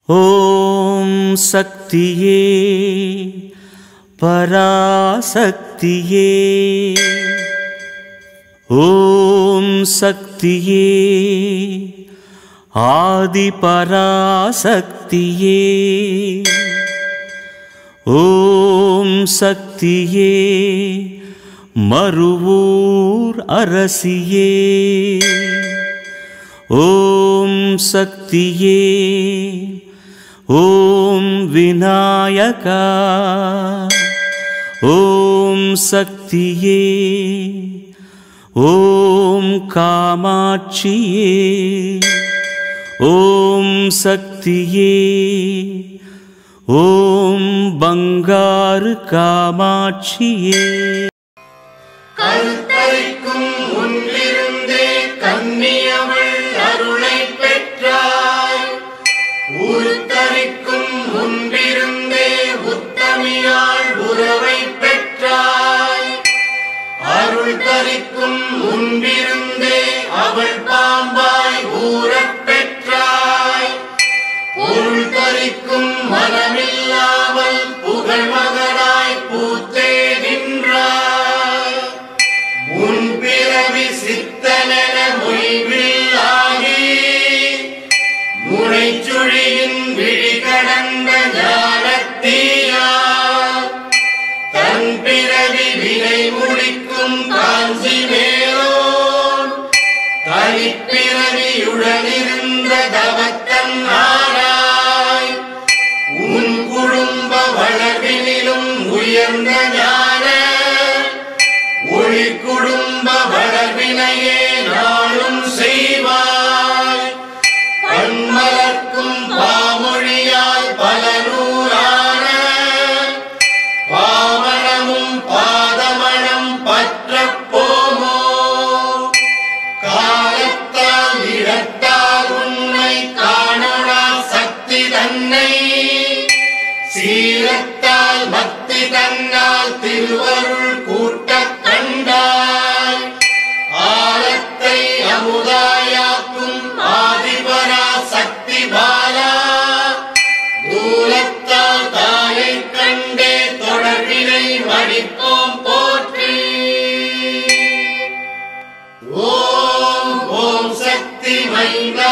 ஓம் சக்தியே பராசக்தியே ஓம் சக்தியே ஆதி பராசக்தியே ஓம் சக்தியே மறுவூர் அரசியே ஓம் சக்தியே ஓம் விநாயகா ஓம் சக்தியே ஓம் காமாட்சியே ஓம் சக்தியே ஓம் பங்காரு காமாட்சியே கருத்தரிக்கும் முன்னிருந்தே கன்னியவள் அருளை பெற்றாய் உருத்தரிக்கும் முன்பிருந்தே உத்தமியாள் உறவை பெற்றாய் அருள் தரிக்கும் முன்பிருந்தே அவள் பாம்பாய் ஊறப் பெற்றாய் பொருள் தரிக்கும் மனமில்லாமல் புகழ் மகனாய் பூத்தே நின்றாய் உன் பிறவி சித்தனென மொய்வில் ஆகி முனைச்சுழியின் விழி கடந்த ஞானத்தீயார் தன் பிறவி வினை முடிக்கும் காஞ்சி மேலோன் தனிப்பிறவியுடனிருந்த தவத்தன் ஆனாய் உன் குடும்ப வளர்வினிலும் உயர்ந்த ஞான ஒளி குடும்ப வளர்வினையே நாளும் செய்வாய் பன்மலர்க்கும் பாமொழியால் பல நூறான பாவனமும் பாதமணம் பற்றப் போமோ காலத்தால் இடத்தால் உன்னை காணொணா சக்தி தன்னை சீலத்தால் பக்தி தன்னால் திருவருள் கூட்டக் கண்டாய் ஆலத்தை அமுதாயாக்கும் ஆதிபரா சக்தி பாலா தூலத்தால் தாயை கண்டே தொடர்பினை மடிப்போம் போற்றி ஓம் ஓம் சக்தி மைந்தா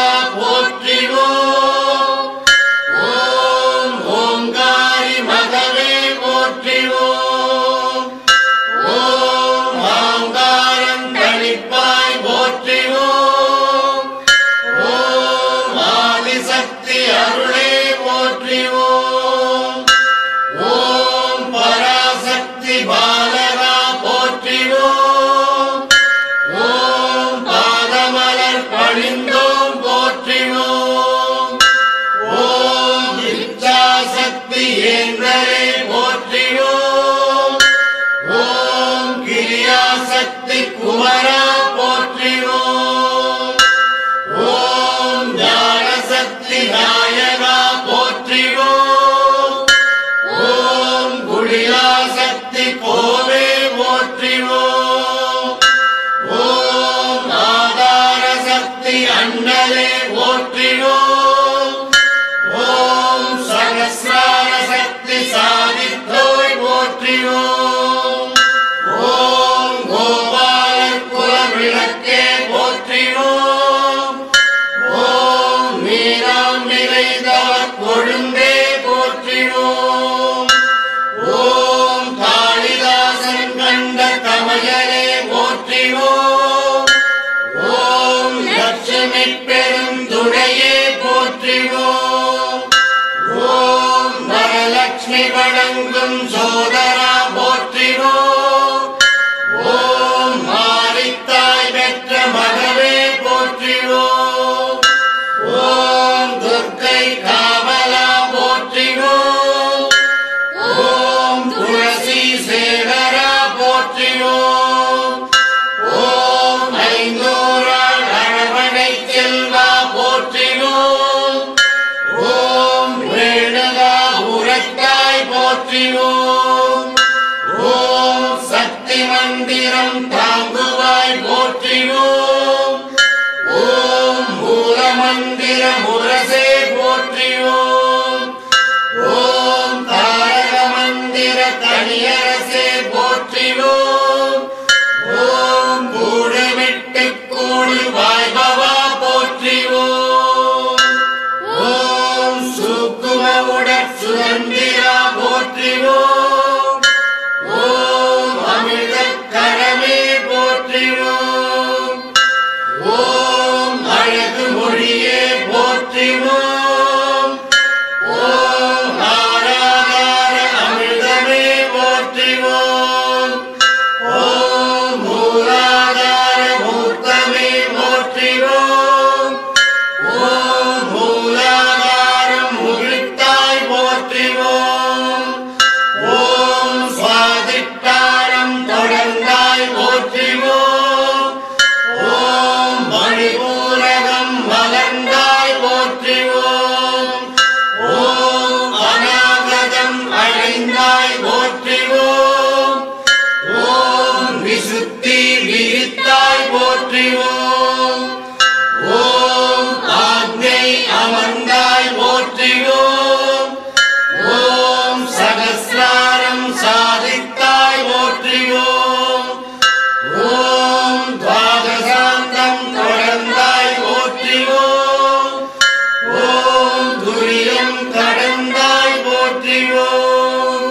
போற்றிவோம் ஓம் ஓங்காரி மகவே போற்றிவோம் ஓம் ஆங்காரம் தனிப்பாய் போற்றிவோம் ஓம் ஆதிசக்தி அருளே போற்றிவோம் ஓம் பராசக்தி பாலகா போற்றிவோம் ஓம் பாதமலர் பணிந்தோம் போற்றிவோம் ஓம் இச்சாசக்தி ஏந்தரே போற்றிவோம் ஓம் கிரியாசக்தி குமரா போற்றிவோம் ஓம் ஞானசக்தி நாயகா போற்றிவோம் ஓம் குடிலாசக்தி கோவே போற்றிவோம் ஓம் ஆதார சக்தி அண்ணலே போற்றிவோம் ஓம் சகசிரார சக்தி சாதித்தோய் போற்றிவோம் ஓம் கோபாலர் குல விளக்கே போற்றிவோம் ஓம் மீராம் நிலைதவர் கொழுந்தே போற்றிவோம் ஓம் காளிதாசன் கண்ட கமயலே போற்றிவோம் ஓம் லட்சுமி பெருந்துணையே போற்றிவோம் ஓம் வரலட்சுமி வணங்கும் சோதரா போற்றிவோம் ஓம் மாரித்தாய் பெற்ற மகவே போற்றிவோம் ஓம் துர்க்கை காவலா போற்றிவோம் ஓம் துளசி சேகரா போற்றிவோம் ஓம் ஐந்தோராள் அரவணை செல்வா போற்றிவோம் ஓம் வேணுகா உரத்தாய் போற்றிவோம் ஓம் சக்தி மந்திரம் தாங்குவாய் போற்றிவோம் ஓம் மூல மந்திர முரசே போற்றியோம் மந்திரா போற்றிவோம் ஓம் அமிர்தக் கடமே போற்றிவோம் ஓம் அழகு மொழியே போற்றிவோம் ஓம் ஆராதார அமிர்தமே போற்றிவோம் ஓம் மூலாதார மூர்த்தமே போற்றிவோம் ஓம் மூலாதாரம் முகிழ்த்தாய் போற்றிவோம் ஓம் சுவாதிட்டாரம் தொடர்ந்தாய் போற்றிவோம் ஓம் மணிபூரகம் மலர்ந்தாய் போற்றிவோம் ஓம் அநாகதம் அடைந்தாய் போற்றிவோம் ஓம் விசுத்தி விரித்தாய் போற்றிவோம் ஓம் ஆக்ஞை அமர்ந்தாய் போற்றிவோம் ஓம் சகசிராரம் சாதித்தாய் போற்றிவோம் ஓம் துவாதசாந்தம் தொடர்ந்தாய் போற்றிவோம் ஓம் துரியம் கடந்தாய் போற்றிவோம்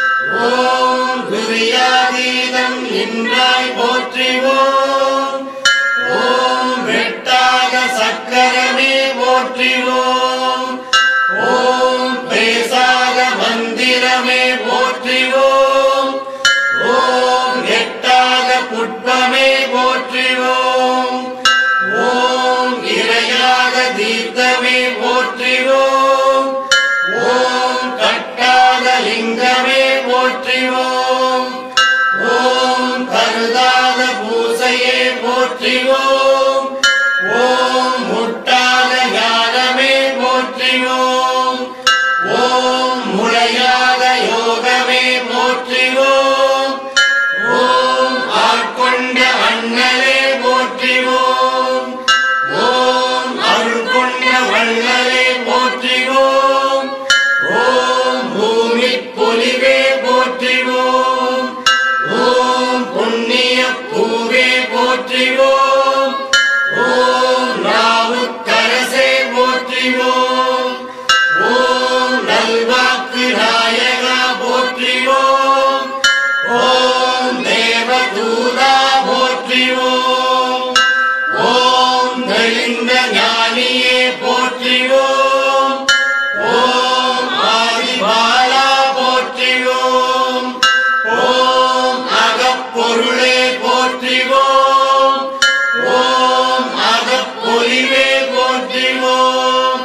ஓம் துரியாதீதம் நின்றாய் போற்றிவோம் ஓம் வெட்டாத சக்கரமே போற்றிவோம் ஓம் பேசாத மந்திரமே போற்றிவோம் ஓம் எட்டாத புட்பமே போற்றிவோம் ஓம் இறையாத தீர்த்தமே போற்றிவோம் ஓம் கட்டாத லிங்கமே போற்றிவோம் ஓம் கருதாத பூசையே போற்றிவோம் ஓம் முட்டாத ஞானமே போற்றிவோம் ஓம் முளையாத யோகமே போற்றிவோம் ஓம் ஆட்கொண்ட அண்ணலே போற்றிவோம் ஓம் அருள் கொண்ட வள்ளலே போற்றிவோம் ஓம் பூமி பொலிவே போற்றிவோம் ஓம் புண்ணிய பூவே போற்றிவோம் ஓம் நாவுக்கரசே போற்றிவோம் ஓம் நல்வாக்கு நாயகா போற்றிவோம் ஓம் தேவதூதா போற்றிவோம் ஓம் தெளிந்த ஞானியே போற்றிவோம் ஓம் ஆதிபாலா போற்றிவோம் ஓம் அகப்பொருளே போற்றிவோம் ஓம் அகப்பொலிவே போற்றிவோம்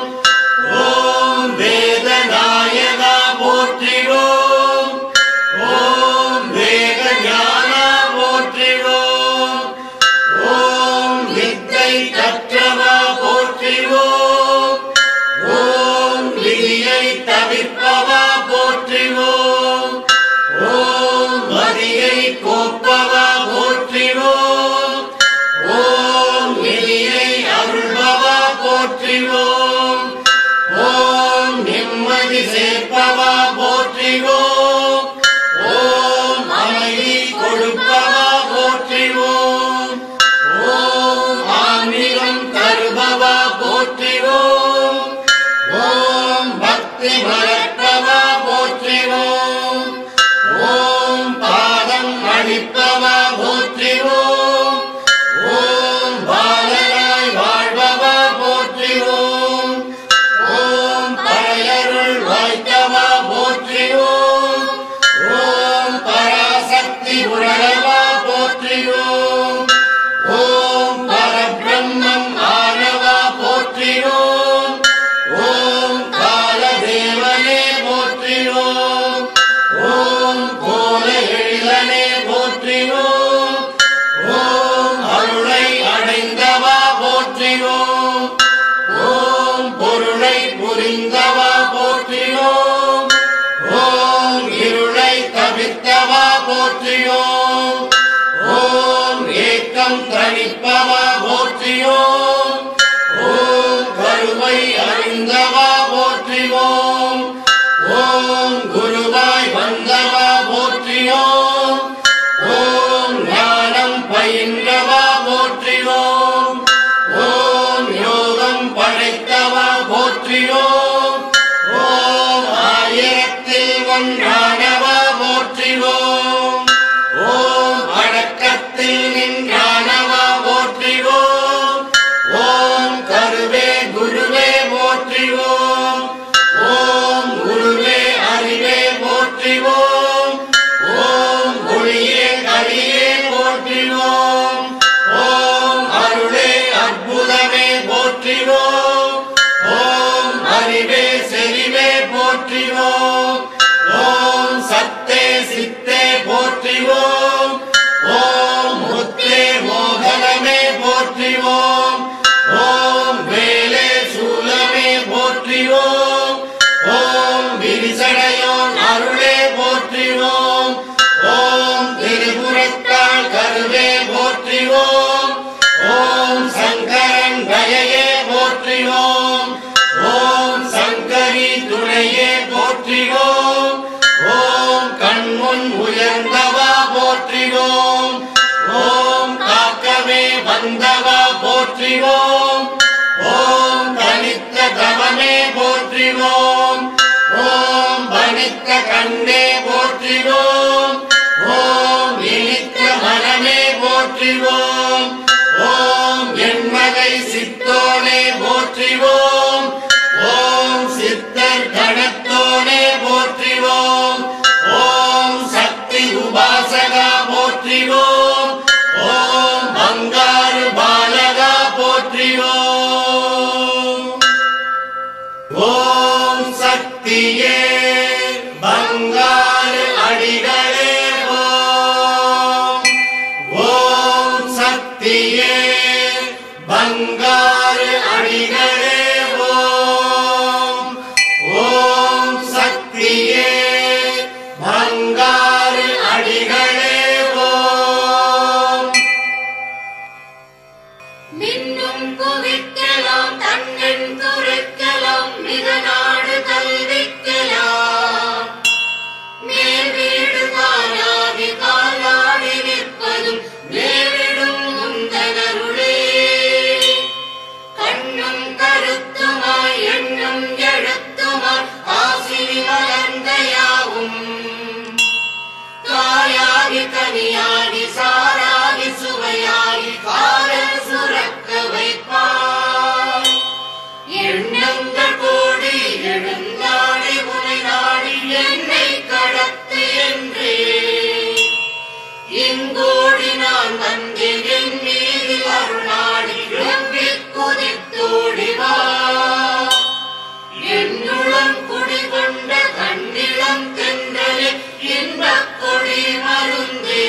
ஓம் வேதநாயகா போற்றிவோம் ஓம் வேத ஞானா போற்றிவோம் ஓம் வித்தை கற்றவா போற்றிவோம் ஓம் விதியை தவிர்ப்பவா போற்றிவோம் ஓம் மதியை கோப்பவா போற்றிவோம் ஓம் விதியை அருள்பவா போற்றிவோம் ஓம் நிம்மதி சேர்ப்பவா போற்றிவோம் ஓம் அமைதி கொடுப்பவா போற்றிவோம் ஓம் ஆன்மீகம் தருபவா போற்றிவோம் ஓம் பக்தி வளர்ப்பவா போற்றிவோம் ஓம் பாதம் அளிப்பவா போற்றிவோம் ஓம் பாலனாய் வாழ்பவா போற்றிவோம் ஓம் பழையருள் வாய்த்தவா போற்றிவோம் ஓம் பராசக்தி உணரவா போற்றிவோம் ஓம் பரபிரம்மம் ஆனவா போற்றிவோம் ஓம் காலதேவனே ஒன்றானவா போற்றிவோம் ஓம் அடக்கத்தில் நின்றானவா போற்றிவோம் ஓம் கருவே குருவே போற்றிவோம் ஓம் குருவே அறிவே போற்றிவோம் ஓம் ஒளியே கலியே போற்றிவோம் ஓம் அருளே அற்புதமே போற்றிவோம் ஓம் அறிவே செறிவே போற்றிவோம் ஓம் சத்தே சித்தே போற்றிவோம் ஓம் முத்தே மோகனமே போற்றிவோம் ஓம் வேலே சூலமே போற்றிவோம் ஓம் விரிசடையோன் அருளே போற்றிவோம் ஓம் திரிபுரத்தாள் கருவே போற்றிவோம் ஓம் சங்கரன் தயையே போற்றிவோம் ஓம் சங்கரி துணையே போற்றிவோம் ஓம் கண்முன் உயர்ந்தவா போற்றிவோம் ஓம் காக்கவே வந்தவா போற்றிவோம் ஓம் தனித்த தவமே போற்றிவோம் ஓம் பணித்த கண்ணே போற்றிவோம் ஓம் இனித்த மனமே போற்றிவோம் ஓம் என்மகை சித்தோனே போற்றிவோம் ஓம் சித்தர் கணத்தோனே போற்றிவோம் ஓம் சக்தி உபாசகா போற்றிவோம் ஓம் பங்காரு பாலகா போற்றிவோம் ஓம் சக்தியே பங்காரு அடிகளே ஓம் ஓம் சக்தியே பங்காரு அடிகளே ஓம் ஓம் சக்தியே பங்காரு அடிகளே ஓம் மின்னும் குவிக்கலாம் தன்னெண் துரைக்கலாம் மிக நாடு கல்விக்கலாம் மேல் வீடு காலாகி காலாடி நிற்பதும் மேலிடும் முந்தனருளே கண்ணும் கருத்துமாய் எண்ணும் எழுத்துமாய் ஆசிரி வளர்ந்த யாவும் காயாகி கனியாகி சாராகி சுவையாகி காதல் சுரக்க வைப்பாய் எண்ணங்கள் கோடி எழுந்தாடி உனை நாடி என்னை கடத்து என்றே இங்கோடி நான் வந்தேன் என் மீது அருளாடி எவ்வி குதித்தோடி வா என்னுளம் குடிகொண்ட கண்ணிளம் தென்றலே இன்பக் கொடி மருந்தே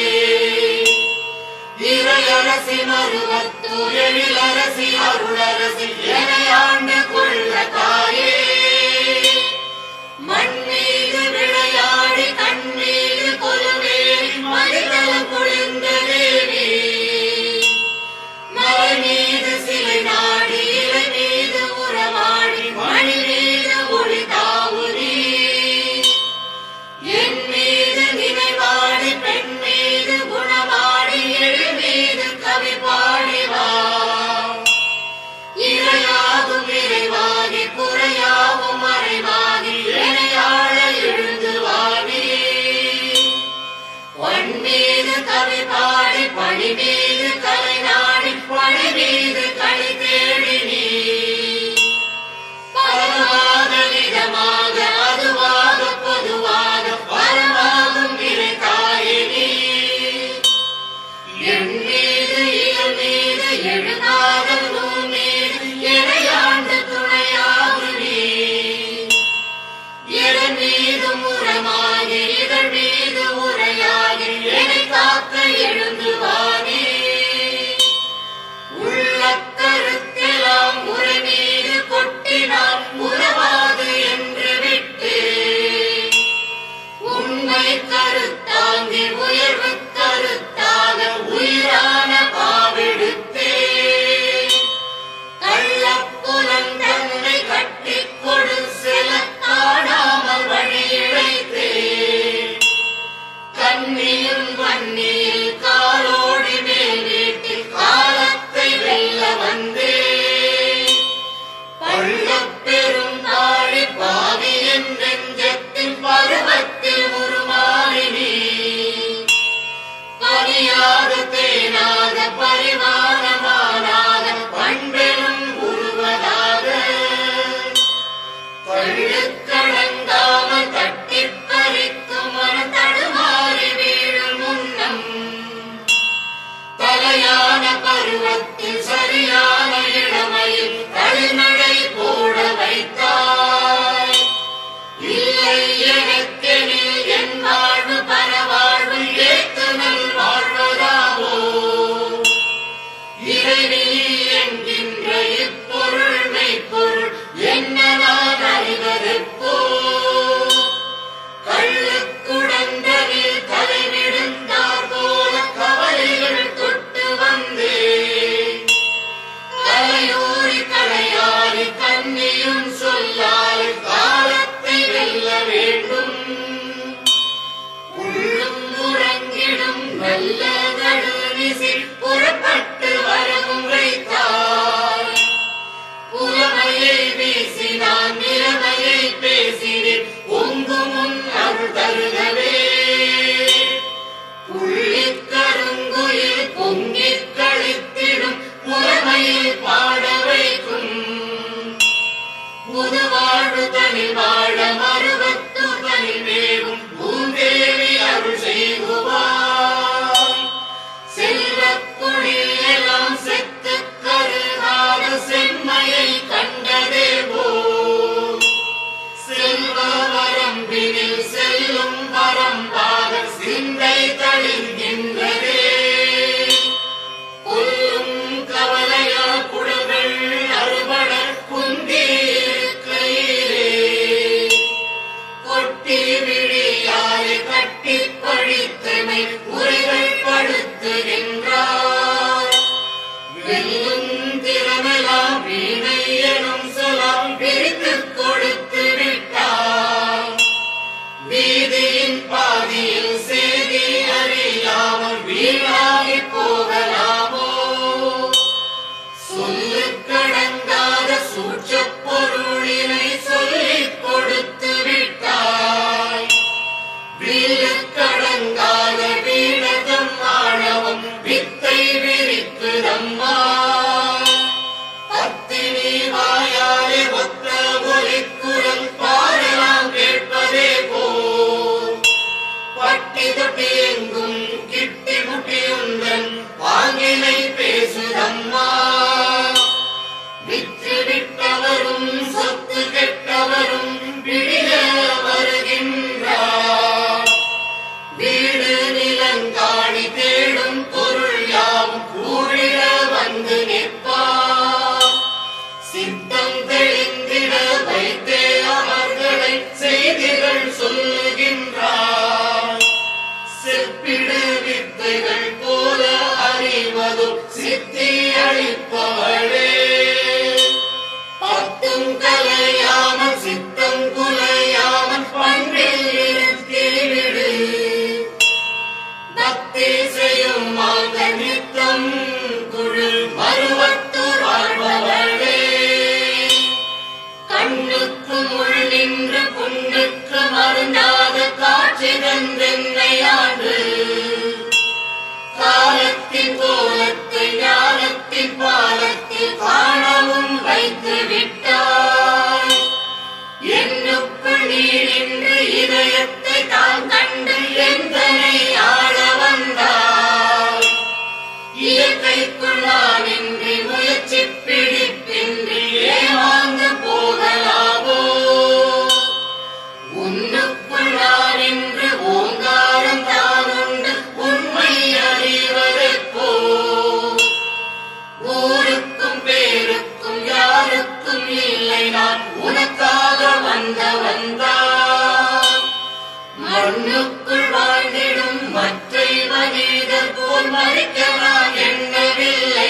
இறையரசி மருவத்து எழிலரசி அருளரசி என ஆண்டு கொள்ள தாயே மண் மீது விளையாடி கண் மீது கொலுவேறி மனிதலம் பொழிந்த தேவி மலை மீது சிலை நாடி இலை மீது உறவாடி மணி மீது ஒளி தாவுதி என் மீது நினைவாடி பெண் மீது குணமாடி எழி மீது கவி பாடி வா இறையாகும் இறைவாகி குறையா தள்ளுக்கடங்காமல் தட்டிப் பறிக்கும் மனம் தடுமாறி வீழும் முன்னம் தலையான பருவத்தில் சரியான இளமையில் தழுநடை போட வைத்தாய் இல்லை எனக்கெனில் என் வாழ்வு பரவாழ்வு ஏத்து நல் வாழ்வதாவோ இறைவி என்கின்ற இப்பொருள் மெய்ப்பொருள் என்ன நான் அறிவதெப்போ கள்ளுக்குடந்தனில் தலைவிடுந்தார் போல கவலைகள் தொட்டு வந்தே கலையூரி கலையாரி கண்ணியும் சொல்லால் காலத்தை வெல்ல வேண்டும் உள்ளும் உறங்கிடும் நல்ல நடுநிசி புறப்பட்டு வரவும் வைத்தாய் புலமையை வீசினான் நிலைமையை பேசினேன் பொங்கும் உன் அருள் தருகவே புள்ளிக் கருங்குயில் பொங்கிக் களித்திடும் புலமையில் பாட வைக்கும் புது வாழ்வு தனில் வாழ மறுவத்து தனில் மேவும் பூந்தேவி அருள் செய்குவாய் செல்வக் குடில் எல்லாம் செத்து கருகாத செம்மையை கண்டதே போ செல்வ வரம்பினில் செல்லும் வரம்பாக சிந்தை தளிர்கின்றதே கொல்லும் கவலையா குடங்கள் அறுபட குந்தியிருக்கையிலே கொட்டி விழியாலே கட்டி பழித்தமை உரைகள் படுத்துகின்றார் வெல்லும் திறமெல்லாம் வீணை எனும் சொலாம் பிரித்துக் கொடுத்து விட்டார் வீதியின் பாதியில் செய்தி அறியாமல் வீணாகி போகலாமோ சொல்லுக் கடங்காத சூட்சப் பொருளினை சொல்லிக் கொடுத்து விட்டாய் வில்லுக் கடங்காத வீணதம் ஆணவம் வித்தை விரிக்குதம்மா பத்தினி வாயாலே ஒத்த ஒலிக்குரல் பாடலாம் கேட்பதே போ பட்டி தொட்டி எங்கும் கிட்டி முட்டியுந்தன் வாங்கினை பேசுதம்மா விற்று விட்டவரும் சொத்து கெட்டவரும் பிடிக வருகின்றார் வீடு நிலங்காணி தேடும் பொருள் யாவும் கூறிட வந்து நிற்பார் சித்தம் தெளிந்திட வைத்தே அவர்களை செய்திகள் சொல்லுகின்றார் செப்பிடு வித்தைகள் போல அறிவதும் சித்தி அளிப்பவளே பத்தும் கலையாமல் சித்தம் குலையாமல் பண்பில் இருத்திவிடு பக்தி செய்யும் மாந்த நித்தம் குழு மருவத்தூர் வாழ்பவளே கண்ணுக்கு முள் நின்று புண்ணுக்கு மருந்தாத காட்சி தந்தென்னை ஆண்டு காலத்தின் கோலத்தை ஞானத்தின் பாலத்தில் காணவும் வைத்து விட்டாய் என்னுக்குள் நீ நின்று இதயத்தை தான் கண்டு எந்தனை ஆள வந்தாய் இயற்கைக்குள் நான் இன்றி முயற்சி பிடிப்பின்றி ஏமாந்து போகலாமோ உன்னுக்குள் நான் இன்று ஓங்காரம் தான் உண்டு உண்மை அறிவதெப்போ ஊருக்கும் பேருக்கும் யாருக்கும் இல்லை நான் உனக்காக வந்த வந்தான் மண்ணுக்குள் வாழ்ந்திடும் மற்றை மனிதர் போல் மறிக்க நான் எண்ணவில்லை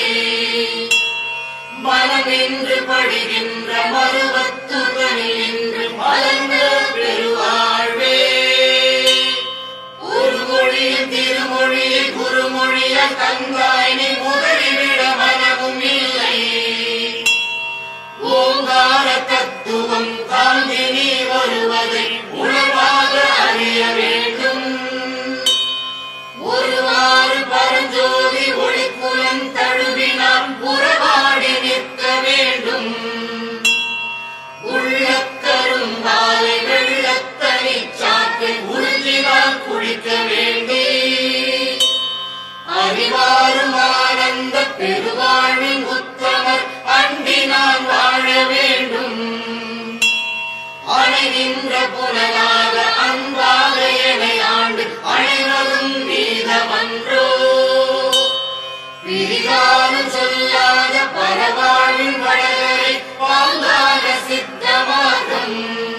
மனமென்று படுகின்ற மருவத்துதனில் என்று மலர்ந்த பெருவாழ்வே ஒரு மொழியில் திருமொழியில் குருமொழியில் தந்தாய் நீ உதறிவிட மனமும் இல்லை ஓங்கார தத்துவம் தாங்கி நீ வருவதை உணர்வாக அறிய வேண்டும் ஒருவாறு பரஞ்சோதி ஒளிக்குலம் தழுவினால் உறவாடி நிற்க வேண்டும் அலை நின்ற புனலாக அன்பாக என்னை ஆண்டு அழைவதும் நீதமன்றோ பிரிதாலும் சொல்லாத பரவாழின் வடகரை பாங்கான சித்தமாகும்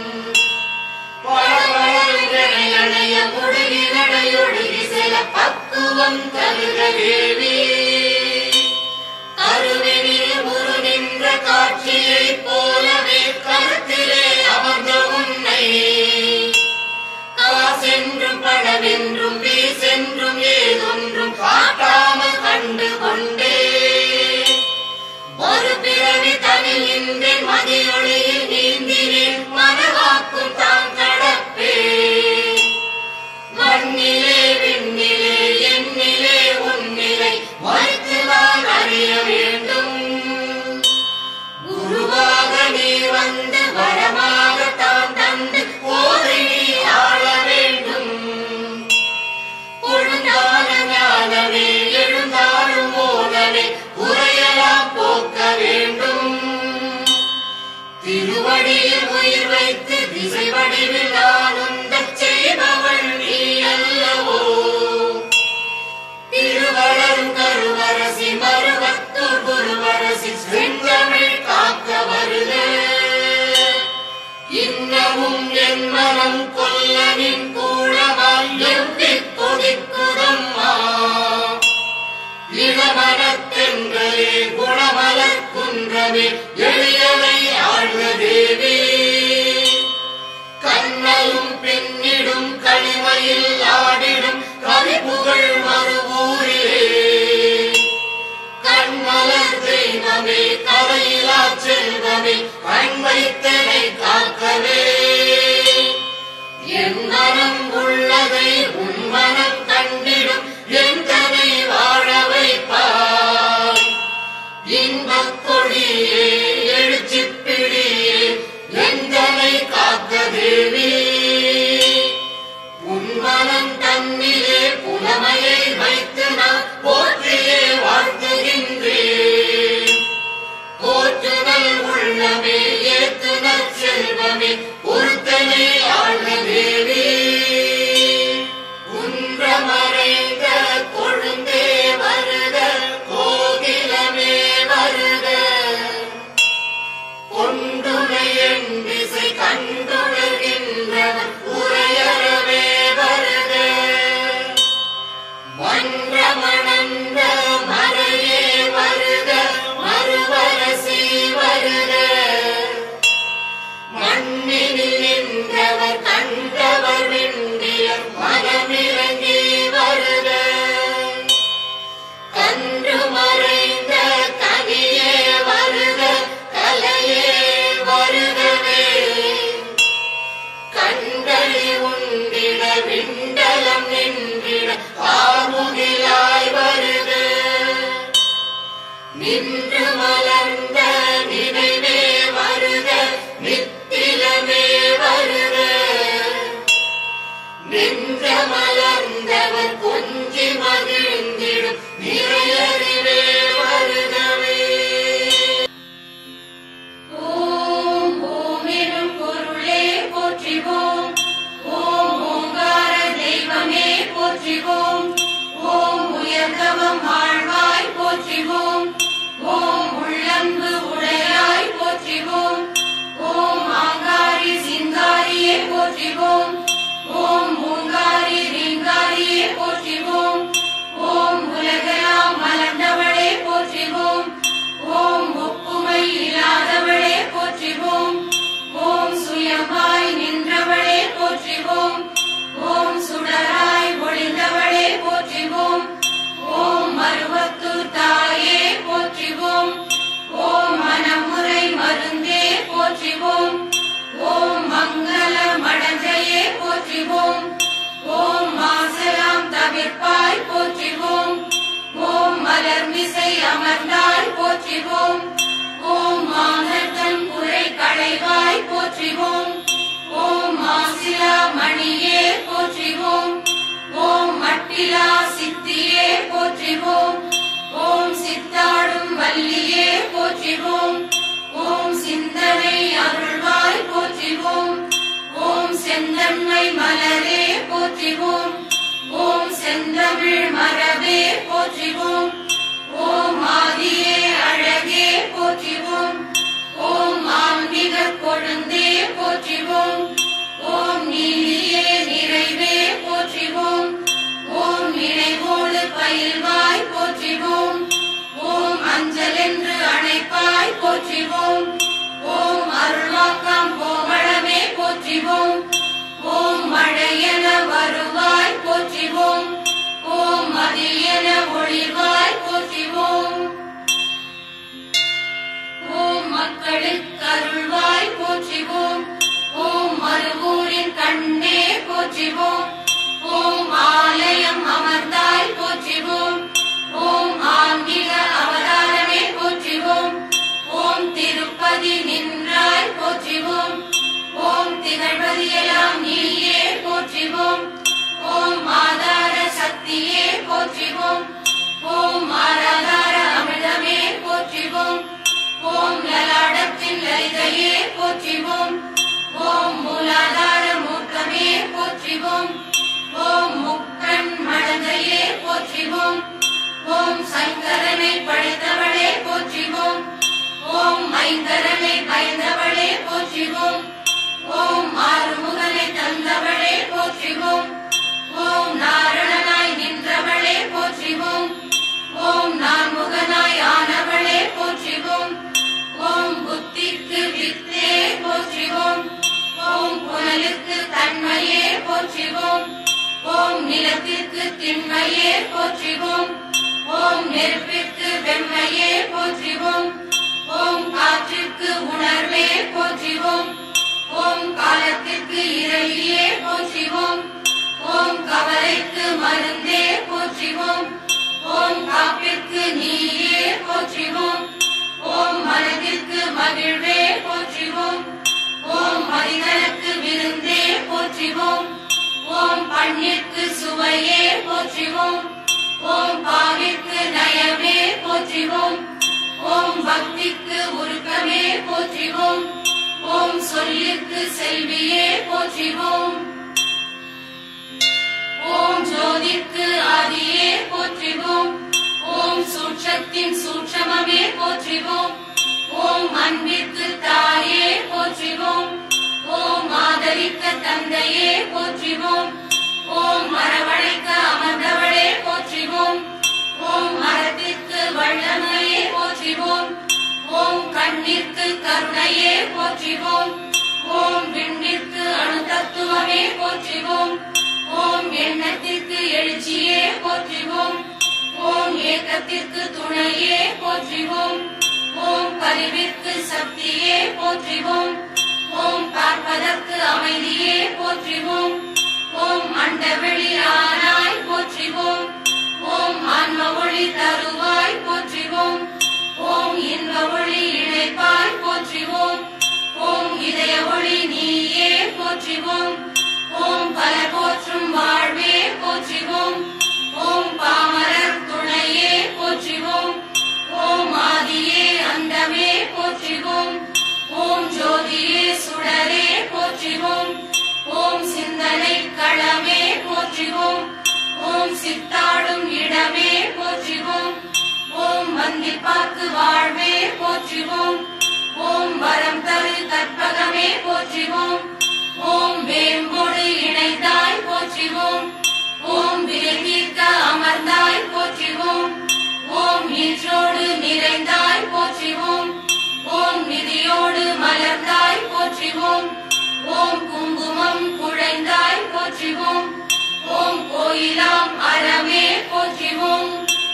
பழவழவினை அணைய முடுகி நடையொடுகி சில பக்குவம் தருக தேவி கருவினில் முரு நின்ற காட்சியைப் போலவே கருத்திலே அமர்ந்த உன்னை காசென்றும் பணமென்றும் வீசென்றும் ஏதொன்றும் காட்டாமல் கண்டு கொண்டே ஒரு பிறவி தனி நின்றேன் மதியொளியில் நீந்தினேன் மனவாக்கும் தாம் கடப்பே மண்ணிலே விண்ணிலே எண்ணிலே உன்னிலை மறுத்துதான் அறிய வேண்டும் குருவாக நீ வந்து வரமாக தான் தந்து போதை நீ ஆள வேண்டும் கொழுந்தான ஞானமே எழுந்தாலும் மோனமே குறையலாம் போக்க வேண்டும் திருவடியில் உயிர் வைத்து திசை வடிவில் ஆனந்தச் செய்பவள் நீ அல்லவோ திருவளரும் கருவரசி மருவத்தூர் குருவரசி செந்தமிழ் காக்க வருக இன்னமும் என் மனம் கொல்லனின் கூடமாய் எவ்விக் கொதிக்குதம்மா இளமனத்தென்றே குணமலர் குன்றமே எளியவை ஆழ்க தேவி கண்ணலும் பெண்ணிடும் களிமையில் ஆடிடும் கவிப்புகழ் மறுவூரிலே கண்மலர் தெய்வமே கரையிலா செல்வமே கண் வைத்தனை காக்கவே என் மனம் உள்ளதை உன் மனம் கண்டிடும் எந்தனை வாழ வைப்பாய் இன்பக் கொடியே எழுச்சிப் பிடியே எந்தனை காக்க தேவி உன் மனம் தன்னிலே புலமையை வைத்து நான் போற்றியே வாழ்த்துகின்றேன் போற்றுதல் உள்ளமே ஏத்துதல் செல்வமே பொருத்தனை ஆழ்க தேவி குன்றமறைந்த கொழுந்தே வருக கோகிலமே வருக கொண்டுமை என் திசை கண்டுணர்கின்றவர் உரையறவே வருக மன்றமணந்த மறையே வருக மறுவரசி வருக மண்ணினில் நின்றவர் கண்டவர் விண்டிய மனமிறங்கி வருக கன்று மறைந்த கனியே வருக கலையே வருகவே கண்களி உண்டிட விண்டலம் நின்றிட ஆமுகிலாய் வருக நின்று மலர்ந்த நினைவே வருக நித்திலமே வருக நின்ற மலர்ந்தவர் கொஞ்சி மகிழ்ந்திடும் நிறையறிவே வருகவே ஓம் ஓம் எனும் பொருளே போற்றிவோம் ஓம் ஓங்கார தெய்வமே போற்றிவோம் ஓம் உயர்தவம் வாழ்வாய் போற்றிவோம் ஓம் உள்ளன்பு உடையாய் போற்றிவோம் ஓம் ஆங்காரி சிங்காரியே போற்றிவோம் ஓம் ஓங்காரி ரீங்காரியே போற்றிவோம் ஓம் உலகெல்லாம் மலர்ந்தவளே போற்றிவோம் ஓம் ஒப்புமை இல்லாதவளே போற்றிவோம் ஓம் சுயமாய் நின்றவளே போற்றிவோம் ஓம் சுடராய் ஒளிந்தவளே போற்றிவோம் ஓம் மருவத்தூர் தாயே போற்றிவோம் ஓம் மனமுறை மருந்தே போற்றிவோம் ஓம் மங்கள மடஞ்சையே போற்றிவோம் ஓம் மாசலாம் தவிர்ப்பாய் போற்றிவோம் ஓம் மலர்மிசை அமர்ந்தாய் போற்றிவோம் ஓம் மானத்தன் குறை களைவாய் போற்றிவோம் ஓம் மாசிலா மணியே போற்றிவோம் ஓம் மட்டிலா சித்தியே போற்றிவோம் ஓம் சித்தாடும் வள்ளியே போற்றிவோம் ஓம் சிந்தனை அருள்வாய் போற்றிவோம் செந்தன்மை மலரே போற்றிவோம் ஓம் செந்தமிழ் மரபே போற்றிவோம் ஓம் ஆதியே அழகே போற்றிவோம் ஓம் ஆன்மீக கொழுந்தே போற்றிவோம் ஓம் நீதியே நிறைவே போற்றிவோம் ஓம் நினைவோடு பயில்வாய் போற்றிவோம் ஓம் அஞ்சல் என்று அழைப்பாய் போற்றிவோம் ஓம் அருள்வாக்கம் கோமளமே போற்றிவோம் ஓம் மழையென வருவாய் போற்றிவோம் ஓம் மதியென ஒளிர்வாய் போற்றிவோம் ஓம் மக்களுக்கு அருள்வாய் போற்றிவோம் ஓம் மறுவூரின் கண்ணே போற்றிவோம் ஓம் ஆலயம் அமர்ந்தாய் போற்றிவோம் ஓம் ஆன்மீக அவதாரமே போற்றிவோம் ஓம் திருப்பதி நின்றாய் போற்றிவோம் ஓம் திகழ்வதியெல்லாம் நீயே போற்றிவோம் ஓம் ஆதார சக்தியே போற்றிவோம் ஓம் ஆராதார அமிர்தமே போற்றிவோம் ஓம் லலாடத்தின் லலிதையே போற்றிவோம் ஓம் மூலாதார மூர்க்கமே போற்றிவோம் ஓம் முக்கண் மடந்தையே போற்றிவோம் ஓம் சங்கரனை படைத்தவளே போற்றிவோம் ஓம் மைந்தரனை பயந்தவளே போற்றிவோம் ஓம் ஆறுமுகனை தந்தவளே போற்றிவோம் ஓம் நாரணனாய் நின்றவளே போற்றிவோம் ஓம் நான்முகனாய் ஆனவளே போற்றிவோம் ஓம் புத்திக்கு வித்தே போற்றிவோம் ஓம் புனலுக்கு தன்மையே போற்றிவோம் ஓம் நிலத்திற்கு திண்மையே போற்றிவோம் ஓம் நெருப்பிற்கு வெம்மையே போற்றிவோம் ஓம் காற்றிற்கு உணர்வே போற்றிவோம் ஓம் காலத்திற்கு இறையே போற்றிவோம் ஓம் கவலைக்கு மருந்தே போற்றிவோம் ஓம் காப்பிற்கு நீயே போற்றிவோம் ஓம் மனதிற்கு மகிழ்வே போற்றிவோம் ஓம் மனிதனுக்கு விருந்தே போற்றிவோம் ஓம் பண்ணிற்கு சுவையே போற்றிவோம் ஓம் பாவிற்கு நயமே போற்றிவோம் ஓம் பக்திக்கு உருக்கமே போற்றிவோம் ஓம் சொல்லிற்கு செல்வியே போற்றிவோம் ஓம் ஜோதிக்கு ஆதியே போற்றிவோம் ஓம் சூட்சத்தின் சூட்சமமே போற்றிவோம் ஓம் அன்பிற்கு தாயே போற்றிவோம் ஓம் ஆதரிக்க தந்தையே போற்றிவோம் ஓம் மரவழைக்க அமர்ந்தவளே போற்றிவோம் ஓம் மரத்திற்கு வல்லமையே போற்றிவோம் ஓம் கண்ணிற்கு கருணையே போற்றிவோம் ஓம் விண்ணிற்கு அணுதத்துவமே போற்றிவோம் ஓம் எண்ணத்திற்கு எழுச்சியே போற்றிவோம் ஓம் ஏக்கத்திற்கு துணையே போற்றிவோம் ஓம் கருவிற்கு சக்தியே போற்றிவோம் ஓம் பார்ப்பதற்கு அமைதியே போற்றிவோம் ஓம் அண்டவெளி ஆனாய் போற்றிவோம் ஓம் ஆன்ம ஒளி தருவாய் போற்றிவோம் ஓம் இன்ப ஒளி இணைப்பாய் போற்றிவோம் ஓம் இதய ஒளி நீயே போற்றிவோம் ஓம் பல போற்றும் வாழ்வே போற்றிவோம் ஓம் பாமரர் துணையே போற்றிவோம் ஓம் ஆதியே அந்தமே போற்றிவோம் ஓம் ஜோதியே சுடரே போற்றிவோம் ஓம் சிந்தனை களமே போற்றிவோம் ஓம் சித்தாடும் இடமே போற்றிவோம் ஓம் வந்திப்பாக்கு வாழ்வே போற்றிவோம் ஓம் வரம் தரு கற்பகமே போற்றிவோம் ஓம் வேம்போடு இணைந்தாய் போற்றிவோம் ஓம் விரைதீர்க்க அமர்ந்தாய் போற்றிவோம் ஓம் நீற்றோடு நிறைந்தாய் போற்றிவோம் ஓம் நிதியோடு மலர்ந்தாய் போற்றிவோம் ஓம் குங்குமம் குழைந்தாய் போற்றிவோம் ஓம் கோயிலாம் அறமே போற்றிவோம்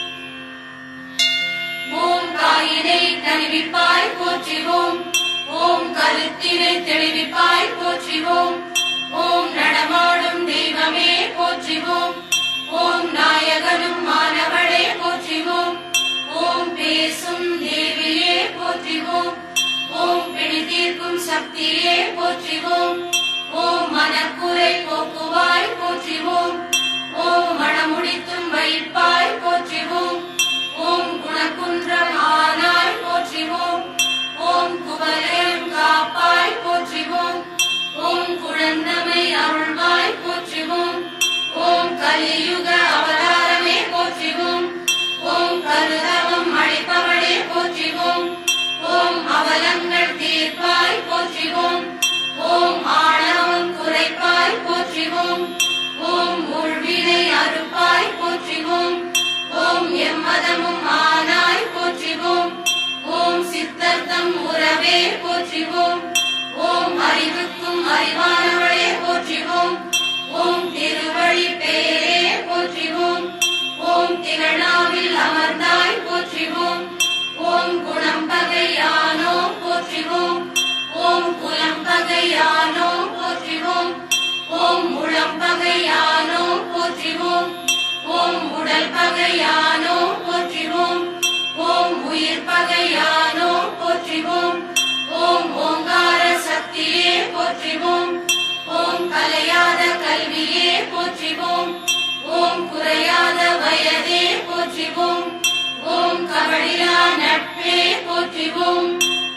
ஓம் காயினை கருவிப்பாய் போற்றிவோம் ஓம் கருத்தினை தெளிவிப்பாய் போற்றிவோம் ஓம் நடமாடும் தெய்வமே போற்றிவோம் ஓம் நாயகனும் மாணவளே போற்றிவோம் ஓம் பேசும் தேவியே போற்றிவோம் ஓம் பிணி தீர்க்கும் சக்தியே போற்றிவோம் ஓம் மனக்குறை போக்குவாய் போற்றிவோம் ஓம் மனமுடித்தும் வைப்பாய் போற்றிவோம் ஓம் குணக்குன்றம் ஆனாய் போற்றிவோம் ஓம் குவலயம் காப்பாய் போற்றிவோம் ஓம் குழந்தமை கலியுக அவதாரமே போற்றிவோம் ஓம் கருதவம் அளிப்பவளே போற்றிவோம் ஓம் அவலங்கள் தீர்ப்பாய் போற்றிவோம் ஓம் ஆணவம் குறைப்பாய் போற்றிவோம் ஓம் உள்வினை அறுப்பாய் போற்றிவோம் ஓம் எம்மதமும் ஆனாய் போற்றிவோம் ஓம் சித்தர்த்தம் உறவே போற்றிவோம் ஓம் அறிவுக்கும் அறிவானவளே போற்றிவோம் ஓம் திருவழி பேரே போற்றிவோம் ஓம் திகழாவில் அமர்ந்தாய் போற்றிவோம் ஓம் குணம் பகையானோ போற்றிவோம் ஓம் குலம் பகையானோ போற்றிவோம் ஓம் முழம் பகையானோ போற்றிவோம் ஓம் உடல் பகையானோ போற்றிவோம் ஓம் உயிர் பகையானோ போற்றிவோம் ஓம் ஓங்கார சக்தியே போற்றிவோம் ஓம் கலையாத கல்வியே போற்றிவோம் ஓம் குறையாத வயதே போற்றிவோம் ஓம் கபடிலா நட்பே போற்றிவோம்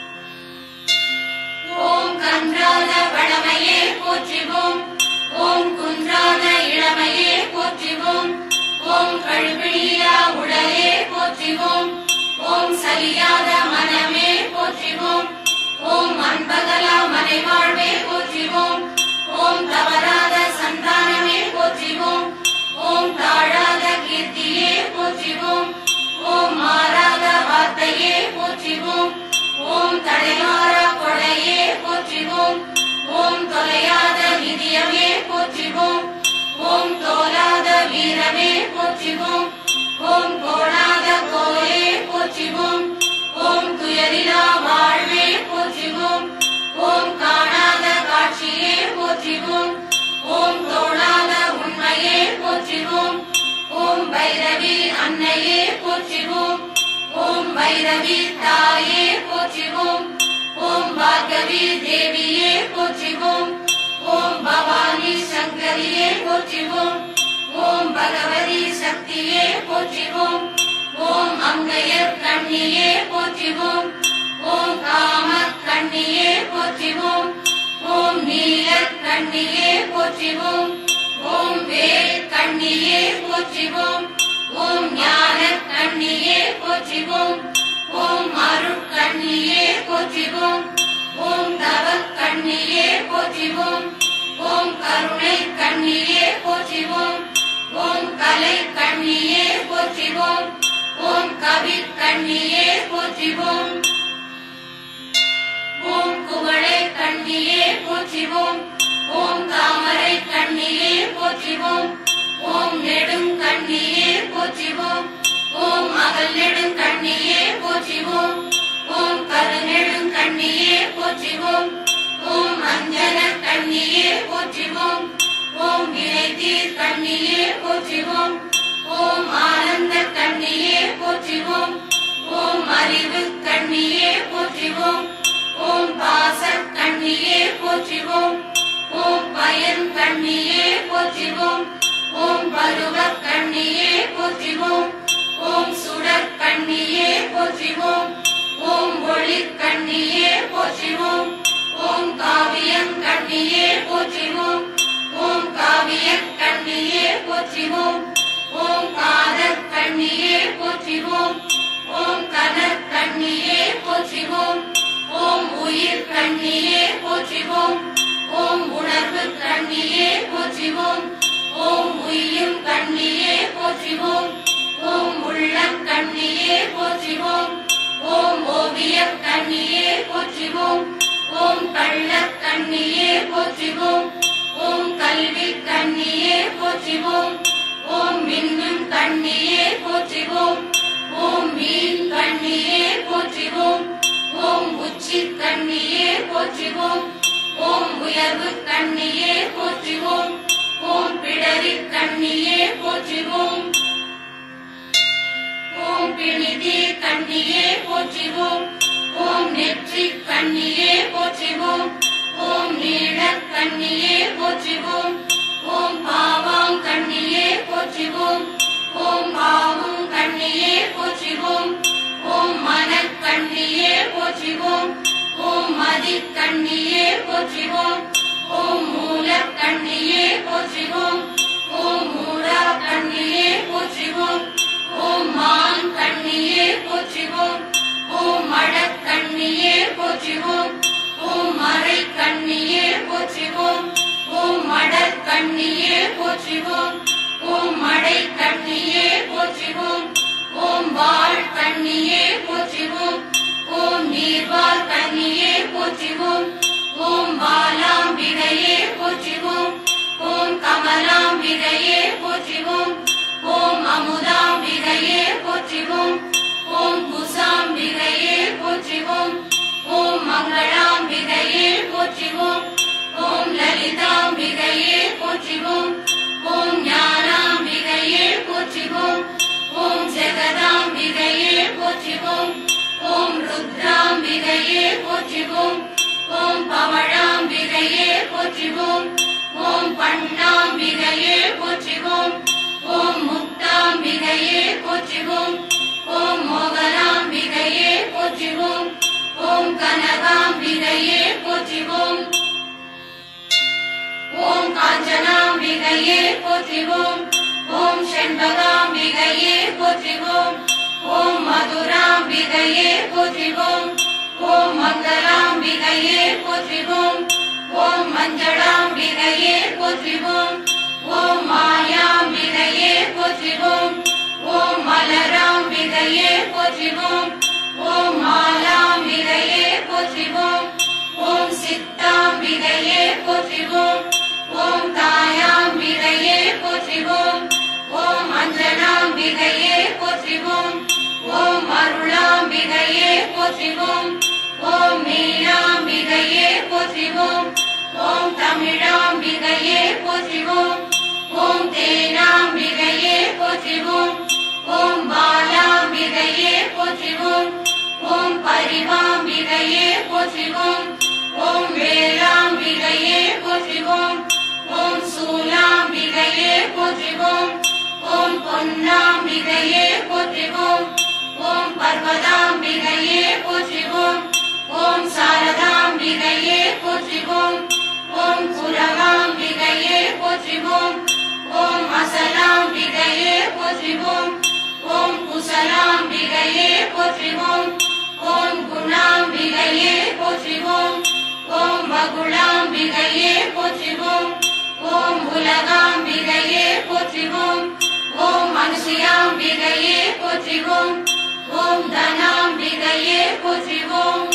ஓம் கன்றாத வளமையே போற்றிவோம் ஓம் குன்றாத இளமையே போற்றிவோம் ஓம் கழுவிழியா உடலே போற்றிவோம் ஓம் சலியாத மனமே போற்றிவோம் ஓம் அன்பகலா மனைவாழ்வே போற்றிவோம் ஓம் தவறாத சந்தானமே போற்றிவோம் ஓம் தாழாத கீர்த்தியே போற்றிவோம் ஓம் மாறாத வார்த்தையே போற்றிவோம் ஓம் தடைமாறா கொடையே போற்றிவோம் ஓம் தொலையாத நிதியமே போற்றிவோம் ஓம் தோலாத வீரமே போற்றிவோம் ஓம் கோணாத கோலே போற்றிவோம் ஓம் துயரிலா வாழ்வே போற்றிவோம் ஓம் காணாத காட்சியே போற்றிவோம் ஓம் தோணாத உண்மையே போற்றிவோம் ஓம் பைரவி அன்னையே போற்றிவோம் ஓம் பைரவி தாயே போற்றிவோம் ஓம் பார்கவி தேவியே போற்றிவோம் ஓம் பவானி சங்கரியே போற்றிவோம் ஓம் பகவதி சக்தியே போற்றிவோம் ஓம் அங்கையர் கண்ணியே போற்றிவோம் ஓம் காம கண்ணியே போற்றிவோம் ஓம் நீல கண்ணியே போற்றிவோம் ஓம் வேல் கண்ணியே போற்றிவோம் ஓம் ஞான கண்ணியே போற்றிவோம் ஓம் அருள் கண்ணியே போற்றிவோம் ஓம் தவ கண்ணியே போற்றிவோம் ஓம் கருணை கண்ணியே போற்றிவோம் ஓம் கலை கண்ணியே போற்றிவோம் ஓம் கவி கண்ணியே போற்றிவோம் ஓம் குவளை கண்ணியே போற்றிவோம் ஓம் தாமரை கண்ணியே போற்றிவோம் ஓம் நெடும் கண்ணியே போற்றிவோம் ஓம் அகல் நெடும் கண்ணியே போற்றிவோம் ஓம் கருநெடும் கண்ணியே போற்றிவோம் ஓம் அஞ்சன கண்ணியே போற்றிவோம் ஓம் வினைத்தீர் கண்ணியே போற்றிவோம் ஓம் ஆனந்த கண்ணியே போற்றிவோம் ஓம் அறிவு கண்ணியே போற்றிவோம் ஓம் பாச கண்ணியே போற்றிவோம் ஓம் பயன் கண்ணியே போற்றிவோம் ஓம் பருவ கண்ணியே போற்றிவோம் ஓம் சுடர் கண்ணியே போற்றிவோம் ஓம் ஒளி கண்ணியே போற்றிவோம் ஓம் காவியம் கண்ணியே போற்றிவோம் ஓம் காவிய கண்ணியே போற்றிவோம் ஓம் காதற் கண்ணியே போற்றிவோம் ஓம் கனற் கண்ணியே போற்றிவோம் ஓம் உயிர் கண்ணியே போற்றிவோம் ஓம் உணர்வு கண்ணியே போற்றிவோம் ஓம் உய்யும் கண்ணியே போற்றிவோம் ஓம் உள்ளம் கண்ணியே போற்றிவோம் ஓம் ஓவிய கண்ணியே போற்றிவோம் ஓம் கள்ள கண்ணியே போற்றிவோம் ஓம் கல்வி கண்ணியே போற்றிவோம் ஓம் மின்னும் கண்ணியே போற்றிவோம் ஓம் மீன் கண்ணியே போற்றிவோம் ஓம் உச்சி கண்ணியே போற்றிவோம் ஓம் உயர்வு கண்ணியே போற்றிவோம் ஓம் பிடரி கண்ணியே போற்றிவோம் ஓம் பிணிதி கண்ணியே போற்றிவோம் ஓம் நெற்றி கண்ணியே போற்றிவோம் ஓம் நீள கண்ணியே போற்றிவோம் ஓம் பாவாம் கண்ணியே போற்றிவோம் ஓம் பாவும் கண்ணியே போற்றிவோம் ஓம் மனக் கண்ணியே போற்றிவோம் ஓம் மதி கண்ணியே போற்றிவோம் ஓம் மூல கண்ணியே போற்றிவோம் ஓம் மூடா போற்றிவோம் ஓம் மறை கண்ணியே போற்றிவோம் ஓம் மடற் கண்ணியே போற்றிவோம் ஓம் மடை கண்ணியே போற்றிவோம் ஓம் வாழ் கண்ணியே போற்றிவோம் ஓம் நீர்வாழ் கண்ணியே போற்றிவோம் ஓம் பாலாம்பிகையே போற்றிவோம் ஓம் கமலாம்பிகையே போற்றிவோம் ஓம் அமுதாம்பிகையே போற்றிவோம் ஓம் குசாம்பிகையே போற்றிவோம் ஓம் மங்களாம்பிகையே போற்றிவோம் ஓம் லலிதாம்பிகையே போற்றிவோம் ஓம் ஞானாம்பிகையே போற்றிவோம் ஓம் ஜெகதாம்பிகையே போற்றிவோம் ஓம் ருத்ராம்பிகையே போற்றிவோம் ஓம் பவழாம்பிகையே போற்றிவோம் ஓம் பண்ணாம்பிகையே போற்றிவோம் ஓம் முக்தாம்பிகையே போற்றிவோம் ஓம் மோகனாம்பிகையே போற்றிவோம் ஓம் கனகாம்பிகையே போற்றிவோம் ஓம் காஞ்சனாம்பிகையே போற்றிவோம் ஓம் செண்பகாம்பிகையே போற்றிவோம் ஓம் மதுராம்பிகையே போற்றிவோம் ஓம் மங்களாம்பிகையே போற்றிவோம் ஓம் மஞ்சளாம்பிகையே போற்றிவோம் ஓம் மாயாம்பிகையே போற்றிவோம் ஓம் மலராம்பிகையே போற்றிவோம் ஓம் மாலாம்பிகையே போற்றிவோம் ஓம் சித்தாம்பிகையே போற்றிவோம் ஓம் தாயாம்பிகையே போற்றிவோம் ஓம் அஞ்சனாம்பிகையே போற்றிவோம் ஓம் அருளாம்பிகையே போற்றிவோம் ஓம் மீனாம்பிகையே போற்றிவோம் ஓம் தமிழாம்பிகையே போற்றிவோம் ஓம் தேனாம்பிகையே போற்றிவோம் ஓம் பாலாம்பிகையே போற்றிவோம் ஓம் பரிவாம்பிகையே போற்றிவோம் ஓம் வேளாம்பிகையே போற்றிவோம் ஓம் சூலாம்பிகையே போற்றிவோம் ஓம் பொன்னாம்பிகையே போற்றிவோம் ஓம் பர்வதாம்பிகையே போற்றிவோம் ஓம் சாரதாம்பிகையே போற்றிவோம் ஓம் குலவாம்பிகையே போற்றிவோம் ஓம் அசலாம்பிகையே போற்றிவோம் ஓம் குசலாம்பிகையே போற்றிவோம் ஓம் குணாம்பிகையே போற்றிவோம் ஓம் வகுளாம்பிகையே போற்றிவோம் ஓம் உலகாம்பிகையே போற்றிவோம் ஓம் மனுஷியாம்பிகையே போற்றிவோம் ஓம் தனாம்பிகையே போற்றிவோம்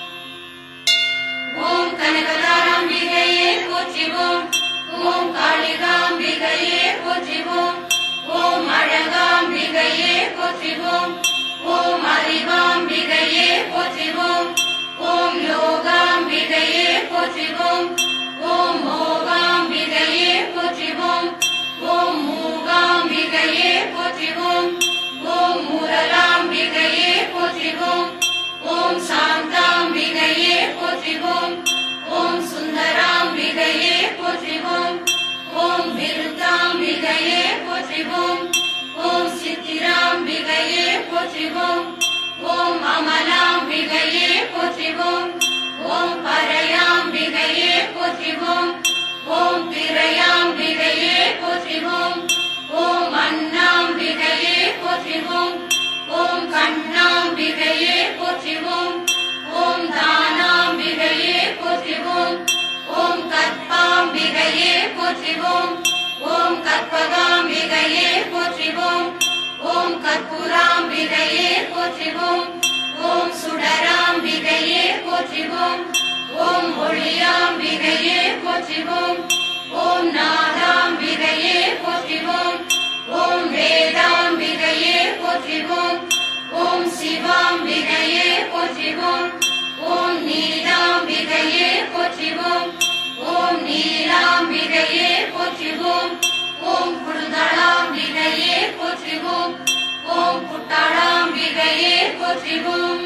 ஓம் கனகதாராம்பிகையே போற்றிவோம் ஓம் காளிகாம்பிகையே போற்றிவோம் ஓம் அழகாம்பிகையே போற்றிவோம் ஓம் அறிவாம்பிகையே போற்றிவோம் ஓம் யோகாம்பிகையே போற்றிவோம் ஓம் மோகாம்பிகையே போற்றிவோம் ஓம் மூகாம்பிகையே போற்றிவோம் ஓம் முரளாம்பிகையே போற்றிவோம் ஓம் சாந்தாம்பிகையே போற்றிவோம் ஓம் சுந்தராம்பிகையே போற்றிவோம் ஓம் விருத்தாம்பிகையே போற்றிவோம் ஓம் சித்திராம்பிகையே போற்றிவோம் ஓம் அமலாம்பிகையே போற்றிவோம் ஓம் பரையாம்பிகையே போற்றிவோம் ஓம் பிறையாம்பிகையே போற்றிவோம் ஓம் அண்ணாம்பிகையே போற்றிவோம் ஓம் கண்ணாம்பிகையே போற்றிவோம் ஓம் தானாம்பிகையே போற்றிவோம் ஓம் கற்பாம்பிகையே போற்றிவோம் ஓம் கற்பகாம்பிகையே போற்றிவோம் ஓம் கற்பூராம்பிகையே போற்றிவோம் ஓம் சுடராம்பிகையே போற்றிவோம் ஓம் ஒளியாம்பிகையே போற்றிவோம் ஓம் நாதாம்பிகையே போற்றிவோம் ஓம் வேதாம்பிகையே போற்றிவோம் ஓம் சிவாம்பிகையே போற்றிவோம் ஓம் நீலாம்பிகையே போற்றிவோம் ஓம் நீலாம்பிகையே போற்றிவோம் ஓம் குருதளாம்பிகையே போற்றிவோம் ஓம் குட்டளாம்பிகையே போற்றிவோம்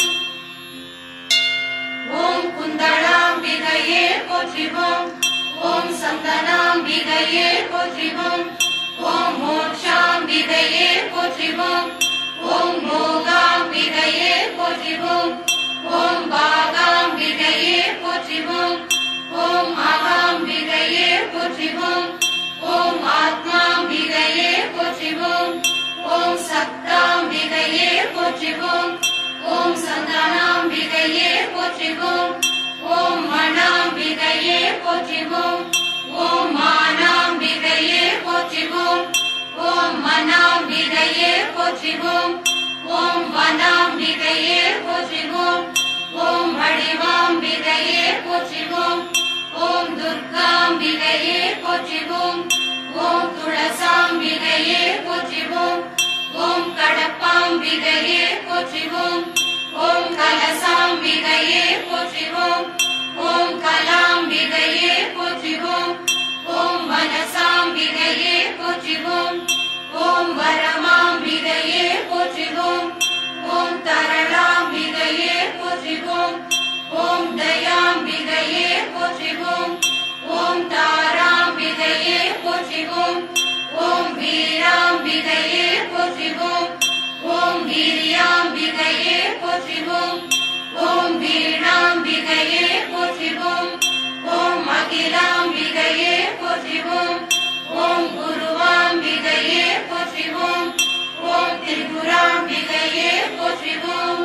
ஓம் குந்தளாம்பிகையே போற்றிவோம் ஓம் சந்தனாம்பிகையே போற்றிவோம் ஓம் மோட்சாம்பிகையே போற்றிவோம் ஓம் மோகாம்பிகையே போற்றிவோம் ஓம் பாகாம்பிகையே போற்றிவோம் ஓம் மகாம்பிகையே போற்றிவோம் ஓம் ஆத்மாம்பிகையே போற்றிவோம் ஓம் சக்தாம்பிகையே போற்றிவோம் ஓம் சந்தானாம்பிகையே போற்றிவோம் ஓம் மணாம்பிகையே போற்றிவோம் ஓம் மானாம்பிகையே போற்றிவோம் ஓம் மனாம்பிகையே போற்றிவோம் ஓம் வனாம்பிகையே போற்றிவோம் ஓம் வடிவாம்பிகையே போற்றிவோம் ஓம் துர்காம்பிகையே போற்றிவோம் ஓம் துளசாம்பிகையே போற்றிவோம் ஓம் கடப்பாம்பிகையே போற்றிவோம் ஓம் கலசாம்பிகையே போற்றிவோம் ஓம் கலாம்பிகையே போற்றிவோம் ஓம் மனசாம்பிகையே போற்றிவோம் ஓம் வரமாம்பிகையே போற்றிவோம் ஓம் தரளாம்பிகையே போற்றிவோம் ஓம் தயாம்பிகையே போற்றிவோம் ஓம் தாராம்பிகையே போற்றிவோம் ஓம் வீராம்பிகையே போற்றிவோம் ஓம் வீரியாம்பிகையே போற்றிவோம் ஓம் வீணாம்பிகையே போற்றிவோம் ஓம் அகிலாம்பிகையே போற்றிவோம் ஓம் குருவாம்பிகையே போற்றிவோம் ஓம் திரிபுராம்பிகையே போற்றிவோம்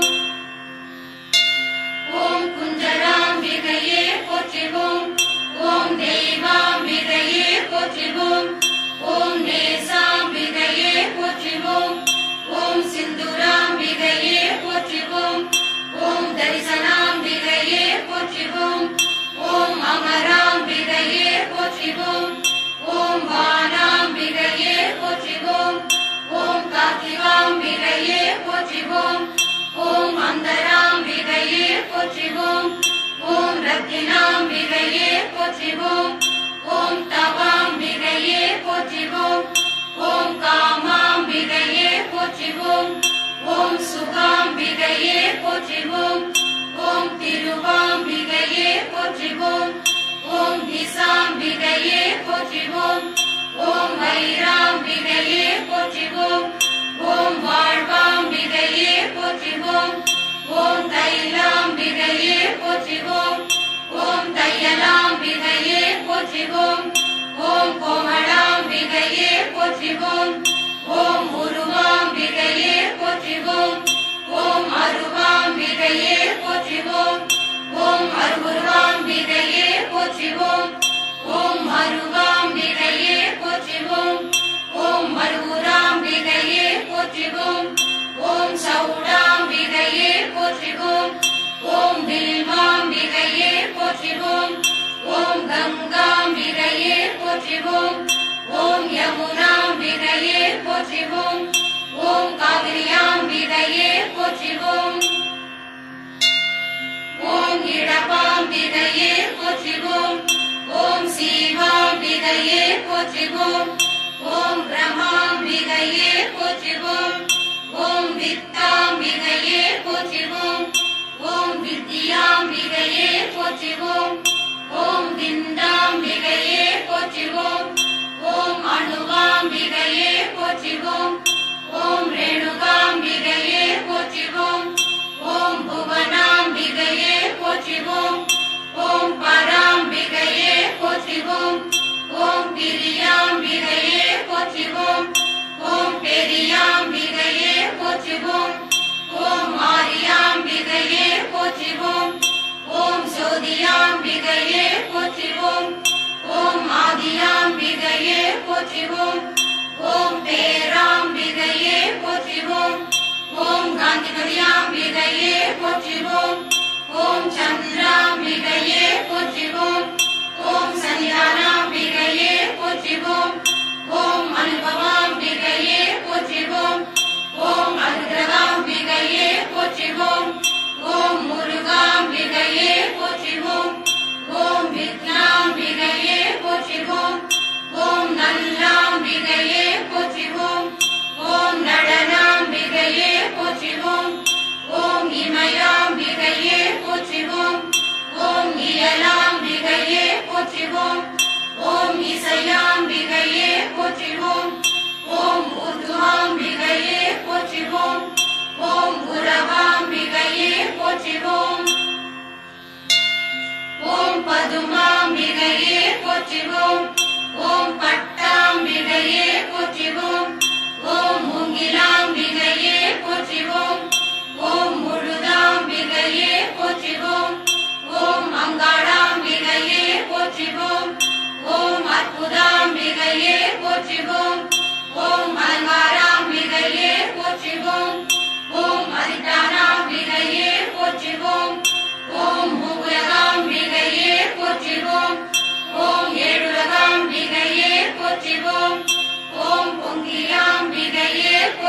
ஓம் குஞ்சராம்பிகையே போற்றிவோம் ஓம் தெய்வாம்பிகையே போற்றிவோம் ஓம் நேசாம்பிகையே போற்றிவோம் ஓம் சிந்துராம்பிகையே போற்றிவோம் ஓம் தரிசனாம்பிகையே போற்றிவோம் ஓம் அமராம்பிகையே போற்றிவோம் ஓம் வானாம்பிகையே போற்றிவோம் ஓம் கார்த்திகாம்பிகையே போற்றிவோம் ஓம் அந்தராம்பிகையே போற்றிவோம் ஓம் ரத்தினாம்பிகையே போற்றிவோம் ஓம் தவாம்பிகையே போற்றிவோம் ஓம் காமாம்பிகையே போற்றிவோம் ஓம் சுகாம்பிகையே போற்றிவோம் ஓம் திருவாம்பிகையே போற்றிவோம் ஓம் திசாம்பிகையே போற்றிவோம் ஓம் வைராம்பிகையே போற்றிவோம் ஓம் வாழ்வாம்பிகையே போற்றிவோம் ஓம் தைலாம்பிகையே போற்றிவோம் ஓம் தையலாம்பிகையே போற்றிவோம் ஓம் கோமளாம்பிகையே போற்றிவோம் ஓம் உருவாம்பிகையே போற்றிவோம் ஓம் அருவாம்பிகையே போற்றிவோம் ஓம் அருவுருவாம்பிகையே போற்றிவோம் ஓம் அருவாம்பிகையே போற்றிவோம் ஓம் மருவுராம்பிகையே போற்றிவோம் ஓம் சௌடாம்பிகையே போற்றிவோம் ஓம் வில்வாம்பிகையே போற்றிவோம் ஓம் கங்காம்பிகையே போற்றிவோம் ஓம் யமுனாம்பிகையே போற்றிவோம் ஓம் காவிரியாம்பிகையே போற்றிவோம் ஓம் இடபாம்பிகையே போற்றிவோம் ஓம் சீவாம்பிகையே போற்றிவோம் ஓம் பிரமாம்பிகையே போற்றிவோம் ஓம் வித்தாம்பிகையே போற்றிவோம் ஓம் வித்யாம்பிகையே போற்றிவோம் ஓம் விந்தாம்பிகையே போற்றிவோம் ஓம் அணுவாம்பிகையே போற்றிவோம் ஓம் ரேணுகாம்பிகையே போற்றிவோம் ஓம் புவனாம்பிகையே போற்றிவோம் ஓம் பராம்பிகையே போற்றிவோம் ஓம் பிரியாம்பிகையே போற்றிவோம் ஓம் பெரியாம்பிகையே போற்றிவோம் ஓம் மாரியாம்பிகையே போற்றிவோம் ஓம் சோதியாம்பிகையே போற்றிவோம் ஓம் ஆதியாம்பிகையே போற்றிவோம் ஓம் பேராம்பிகையே போற்றிவோம் ஓம் காந்திமதியாம்பிகையே போற்றிவோம் ஓம் சந்திராம்பிகையே போற்றிவோம் ஓம் சன்னிதானாம்பிகையே போற்றிவோம் ஓம் அனுபவாம்பிகையே போற்றிவோம் ஓம் அனுகிரகாம்பிகையே போற்றிவோம் ஓம் முருகாம்பிகையே போற்றிவோம் ஓம் வித்யாம்பிகையே போற்றிவோம் ஓம் நல்லாம்பிகையே போற்றிவோம் ஓம் நடனாம்பிகையே போற்றிவோம் ஓம் இமயாம்பிகையே போற்றிவோம் ஓம் இயலாம்பிகையே போற்றிவோம் ஓம் இசையாம்பிகையே போற்றிவோம் ஓம் உருவாம்பிகையே போற்றிவோம் ஓம் உறவாம்பிகையே போற்றிவோம் ஓம் பதுமாம்பிகையே போற்றிவோம் ஓம் பட்டாம்பிகையே போற்றிவோம் ஓம் முங்கிலாம்பிகையே போற்றிவோம் ஓம் முழுத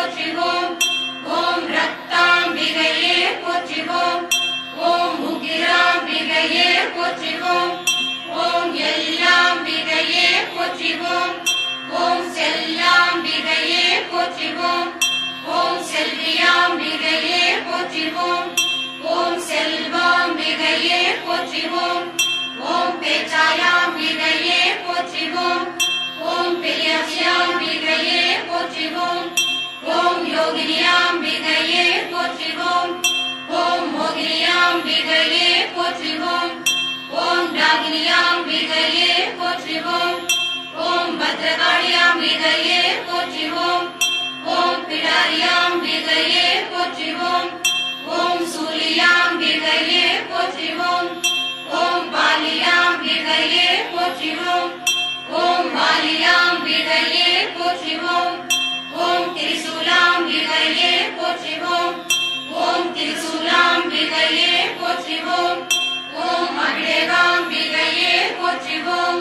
போற்றிவோம் ஓம் ரத்தாம்பிகையே போற்றிவோம் ஓம் முகிராம்பிகையே போற்றிவோம் ஓம் எல்லாம்பிகையே போற்றிவோம் ஓம் செல்லாம்பிகையே போற்றிவோம் ஓம் செல்வியாம்பிகையே போற்றிவோம் ஓம் செல்வாம்பிகையே போற்றிவோம் ஓம் பேச்சாயாம்பிகையே போற்றிவோம் ஓம் பெரியாம்பிகையே போற்றிவோம் ஓம் யோகினியாம்பிகையே போற்றிவோம் ஓம் மோகினியாம்பிகையே போற்றிவோம் ஓம் ராகினியாம்பிகையே போற்றிவோம் ஓம் பத்ரகாளியாம்பிகையே போற்றிவோம் ஓம் பிடாரியாம்பிகையே போற்றிவோம் ஓம் சூலியாம்பிகையே போற்றிவோம் ஓம் பாலியாம்பிகையே போற்றிவோம் ஓம் வாலியாம்பிகையே போற்றிவோம் ஓம் திரிசூலாம்பிகையே போற்றிவோம் ஓம் திரிசூலாம்பிகையே போற்றிவோம் ஓம் அபிஷேகாம்பிகையே போற்றிவோம்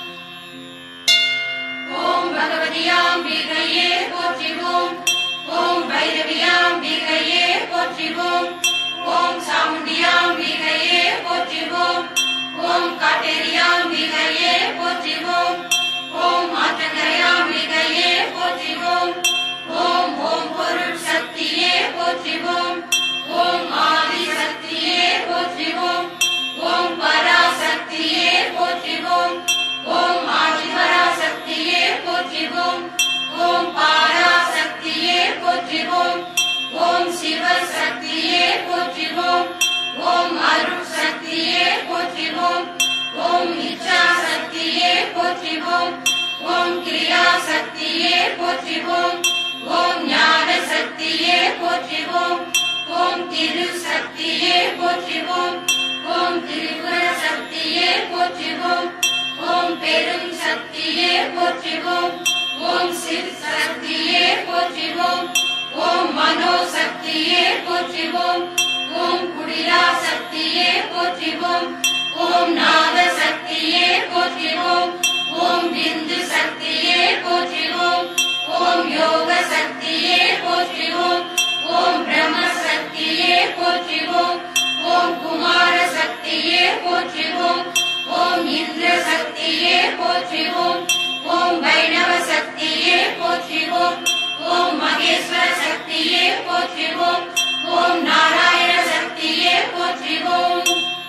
ஓம் பகவதியாம்பிகையே போற்றிவோம் ஓம் பைரவியாம்பிகையே போற்றிவோம் ஓம் சாமுண்டியாம்பிகையே போற்றிவோம் ஓம் காட்டேரியாம்பிகையே போற்றிவோம் ஓம் ஆற்றங்கரையாம்பிகையே போற்றிவோம் ஓம் ஓம் பொருள் சக்தியே போற்றிவோம் ஓம் ஆதி சக்தியே போற்றிவோம் ஓம் பராசக்தியே போற்றிவோம் ஓம் ஆதிபராசக்தியே போற்றிவோம் ஓம் பாராசக்தியே போற்றிவோம் ஓம் சிவசக்தியே போற்றிவோம் ஓம் அருள் சக்தியே போற்றிவோம் ஓம் இச்சா சக்தியே போற்றிவோம் ஓம் கிரியா சக்தியே போற்றிவோம் ஓம் ஞான சக்தியே போற்றிவோம் ஓம் திரு சக்தியே போற்றிவோம் ஓம் திரிபுர சக்தியே போற்றிவோம் ஓம் பெரும் சக்தியே போற்றிவோம் ஓம் சிவ சக்தியே போற்றிவோம் ஓம் மனோ சக்தியே போற்றிவோம் ஓம் குடிலா சக்தியே போற்றிவோம் ஓம் நாத சக்தியே போற்றிவோம் ஓம் பிந்து சக்தியே போற்றிவோம் ஓம் யோக சக்தியே போற்றிவோம் ஓம் பிரம்ம சக்தியே போற்றிவோம் ஓம் குமார சக்தியே போற்றிவோம் ஓம் இந்திர சக்தியே போற்றிவோம் ஓம் வைணவ சக்தியே போற்றிவோம் ஓம் மகேஸ்வர சக்தியே போற்றிவோம் ஓம் நாராயண சக்தியே போற்றிவோம்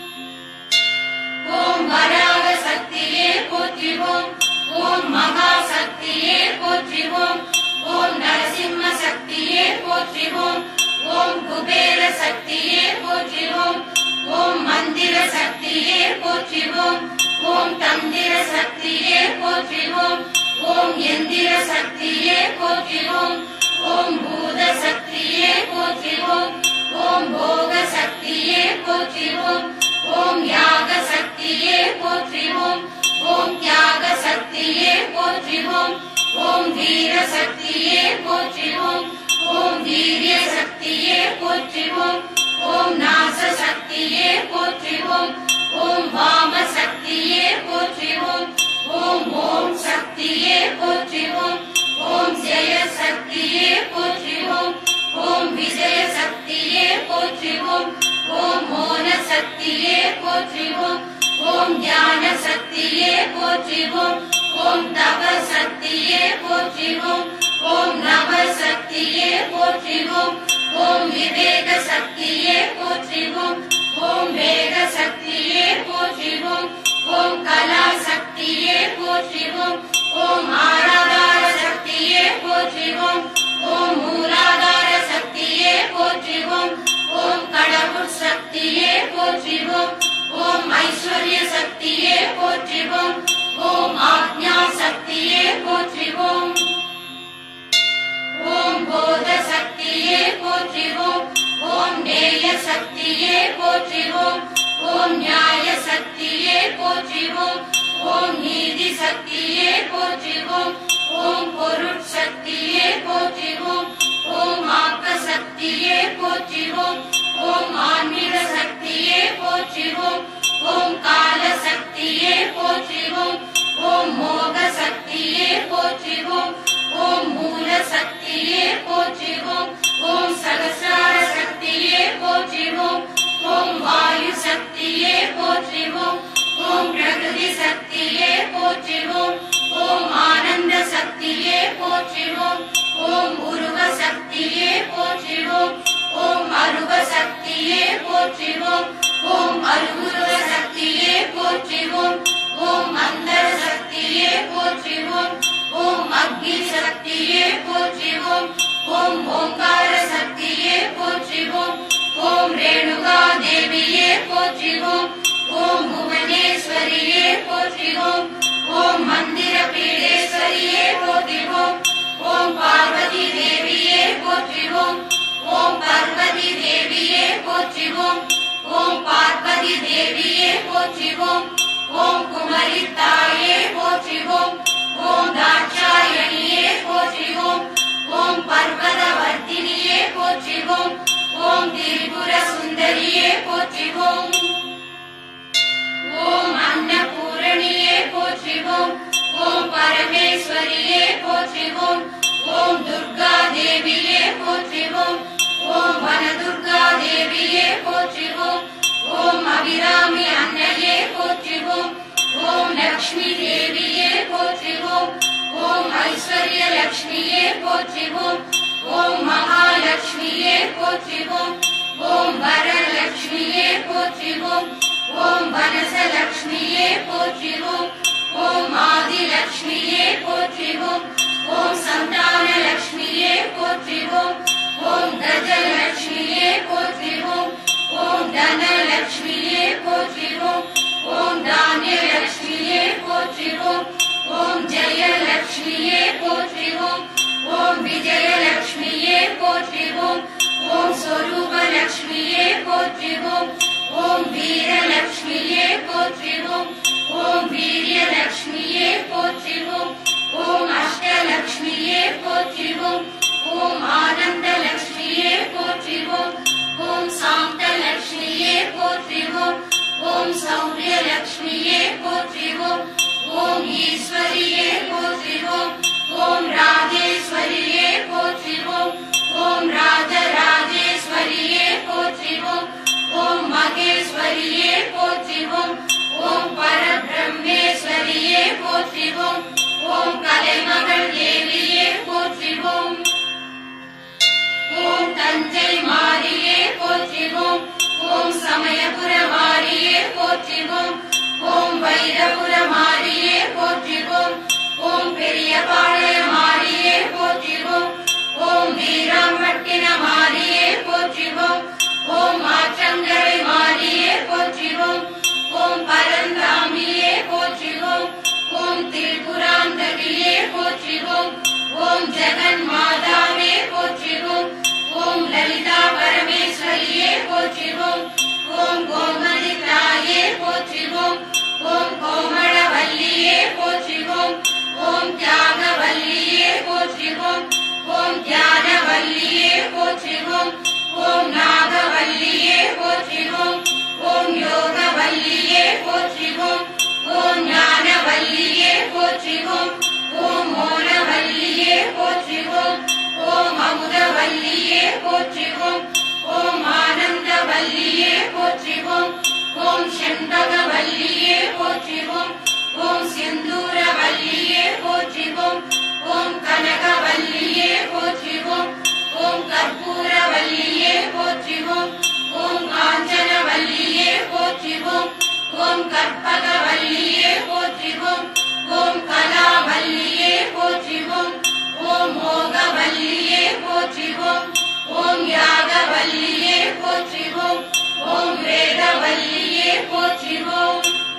ஓம் வராக சக்தியே போற்றிவோம் ஓம் மகா சக்தியே போற்றிவோம் ஓம் நரசிம்ம சக்தியே போற்றிவோம் ஓம் குபேர சக்தியே போற்றிவோம் ஓம் மந்திர சக்தியே போற்றிவோம் ஓம் தந்திர சக்தியே போற்றிவோம் ஓம் எந்திர சக்தியே போற்றிவோம் ஓம் பூத சக்தியே போற்றிவோம் ஓம் போக சக்தியே போற்றிவோம் ஓம் யாக சக்தியே போற்றிவோம் ஓம் தியாக சக்தியே போற்றிவோம் ஓம் வீர சக்தியே போற்றிவோம் ஓம் வீரிய சக்தியே போற்றிவோம் ஓம் நாச சக்தியே போற்றிவோம் ஓம் வாம சக்தியே போற்றிவோம் ஓம் ஓம் சக்தியே போற்றிவோம் ஓம் ஜெய சக்தியே போற்றிவோம் ஓம் விஜய சக்தியே போற்றிவோம் ஓம் மோன சக்தியே போற்றிவோம் ஓம் ஞான சக்தியே போற்றிவோம் ஓம் தவ சக்தியே போற்றிவோம் ஓம் நவ சக்தியே போற்றிவோம் ஓம் விவேக சக்தியே போற்றிவோம் ஓம் வேக சக்தியே போற்றிவோம் ஓம் கலா சக்தியே போற்றிவோம் ஓம் ஆராதார சக்தியே போற்றிவோம் ஓம் மூலாதார சக்தியே போற்றிவோம் ஓம் கடவுள் சக்தியே போற்றிவோம் ஓம் ஐஸ்வர்ய சக்தியே போற்றிவோம் ஓம் ஆக்ஞா சக்தியே போற்றிவோம் ஓம் போத சக்தியே போற்றிவோம் ஓம் நேய சக்தியே போற்றிவோம் ஓம் நியாய சக்தியே போற்றிவோம் ஓம் நீதி சக்தியே போற்றிவோம் ஓம் பொருட் சக்தியே போற்றிவோம் ஓம் ஆக்க சக்தியே போற்றிவோம் ஓம் ஆன்மீக சக்தியே போற்றிவோம் ஓம் கால சக்தியே போற்றிவோம் ஓம் மோக சக்தியே போற்றிவோம் ஓம் மூல சக்தியே போற்றிவோம் ஓம் சகசார சக்தியே போற்றிவோம் ஓம் வாயு சக்தியே போற்றிவோம் ஓம் பிரகிருதி சக்தியே போற்றிவோம் ஓம் ஆனந்த சக்தியே போற்றிவோம் ஓம் உருவ சக்தியே போற்றிவோம் ஓம் அருவ சக்தியே போற்றிவோம் ஓம் அருவுருவ சக்தியே போற்றிவோம் ஓம் அந்தர சக்தியே போற்றிவோம் ஓம் அக்னி சக்தியே போற்றிவோம் ஓம் ஓங்கார சக்தியே போற்றிவோம் ஓம் ரேணுகா தேவியே போற்றிவோம் ஓம் புவனேஸ்வரியே போற்றிவோம் ஓம் மந்திர பீடேஸ்வரியே போற்றிவோம் ஓம் பார்வதி தேவியே போற்றிவோம் ஓம் பார்வதி தேவியே போற்றிவோம் ஓம் பார்வதி தேவியே போற்றிவோம் ஓம் குமரி தாயே போற்றிவோம் ஓம் தாட்சாயணியே போற்றிவோம் ஓம் பர்வத வர்த்தினியே போற்றிவோம் ஓம் திரிபுர சுந்தரியே போற்றிவோம் ஓம் அன்னபூரணியே போற்றிவோம் ஓம் பரமேஸ்வரியே போற்றிவோம் ஓம் துர்கா தேவியே போற்றிவோம் ஓம் வனதுர்கா தேவியே போற்றிவோம் ஓம் அபிராமி அன்னையே போற்றிவோம் ஓம் லக்ஷ்மி தேவியே போற்றிவோம் ஓம் ஐஸ்வர்ய லக்ஷ்மியே போற்றிவோம் ஓம் மகாலட்சுமியே போற்றிவோம் ஓம் வரலட்சுமியே போற்றிவோம் ஓம் வனசலட்சுமியே போற்றிவோம் ஓம் ஆதிலட்சுமியே போற்றிவோம் ஓம் சந்தான லட்சுமியே போற்றிவோம் ஓம் கஜலட்சுமியே போற்றிவோம் ஓம் தனலட்சுமியே போற்றிவோம் ஓம் தானியலட்சுமியே போற்றிவோம் ஓம் ஜெயலட்சுமியே போற்றிவோம் ஓம் விஜயலட்சுமியே போற்றிவோம் ஓம் சொரூபலட்சுமியே போற்றிவோம் ஓம் வீரலட்சுமியே போற்றிவோம் ஓம் வீரியலட்சுமியே போற்றிவோம் ஓம் அஷ்டலட்சுமியே போற்றிவோம் ஓம் ஆனந்தலட்சுமியே போற்றிவோம் ஓம் சாந்தலட்சுமியே போற்றிவோம் ஓம் சௌரியலட்சுமியே போற்றிவோம் ஓம் ஈஸ்வரியே போற்றிவோம் ஓம் ராஜேஸ்வரியே போற்றிவோம் ஓம் ராஜராஜேஸ்வரியே போற்றிவோம் ஓம் மகேஸ்வரியே போற்றிவோம் ஓம் பரபிரம்மேஸ்வரியே போற்றிவோம் ஓம் கலைமகள் தேவியே போற்றிவோம் ஓம் தஞ்சை மாரியே போற்றிவோம் ஓம் சமயபுர மாரியே போற்றிவோம் ஓம் வைரபுர மாரியே போற்றிவோம் ஓம் பெரியபாளைய மாரியே போற்றிவோம் ஓம் வீராம்பட்டின மாரியே போற்றிவோம் ஓம் ஆற்றங்கரை மாரியே போற்றிவோம் ஓம் பரந்தாமியே போற்றிவோம் ஓம் திரிபுராந்தகியே போற்றிவோம் ஓம் ஜெகன் மாதாவே போற்றிவோம் ஓம் லலிதா பரமேஸ்வரியே போற்றிவோம் ஓம் கோமதி தாயே போற்றிவோம் ஓம் கோமளவல்லியே போற்றிவோம் ஓம் தியாகவல்லியே போற்றிவோம் ஓம் தியானவல்லியே போற்றிவோம் ஓம் நாகவல்லியே போற்றிவோம் ஓம் யோகவல்லியே போற்றிவோம் ஓம் ஞானவல்லியே போற்றிவோம் ஓம் மோனவல்லியே போற்றிவோம் ஓம் அமுதவல்லியே போற்றிவோம் ஓம் ஆனந்தவல்லியே போற்றிவோம் ஓம் செண்பகவல்லியே போற்றிவோம் ஓம் செந்தூரவல்லியே போற்றிவோம் ஓம் கனகவல்லியே போற்றிவோம் ஓம் கற்பூரவல்லியே போற்றிவோம் ஓம் காஞ்சனவல்லியே போற்றிவோம் ஓம் கற்பகவல்லியே போற்றிவோம் ஓம் கலாவல்லியே போற்றிவோம் ஓம் மோகவல்லியே போற்றிவோம் ஓம் யாகவல்லியே போற்றிவோம் ஓம் வேதவல்லியே போற்றிவோம்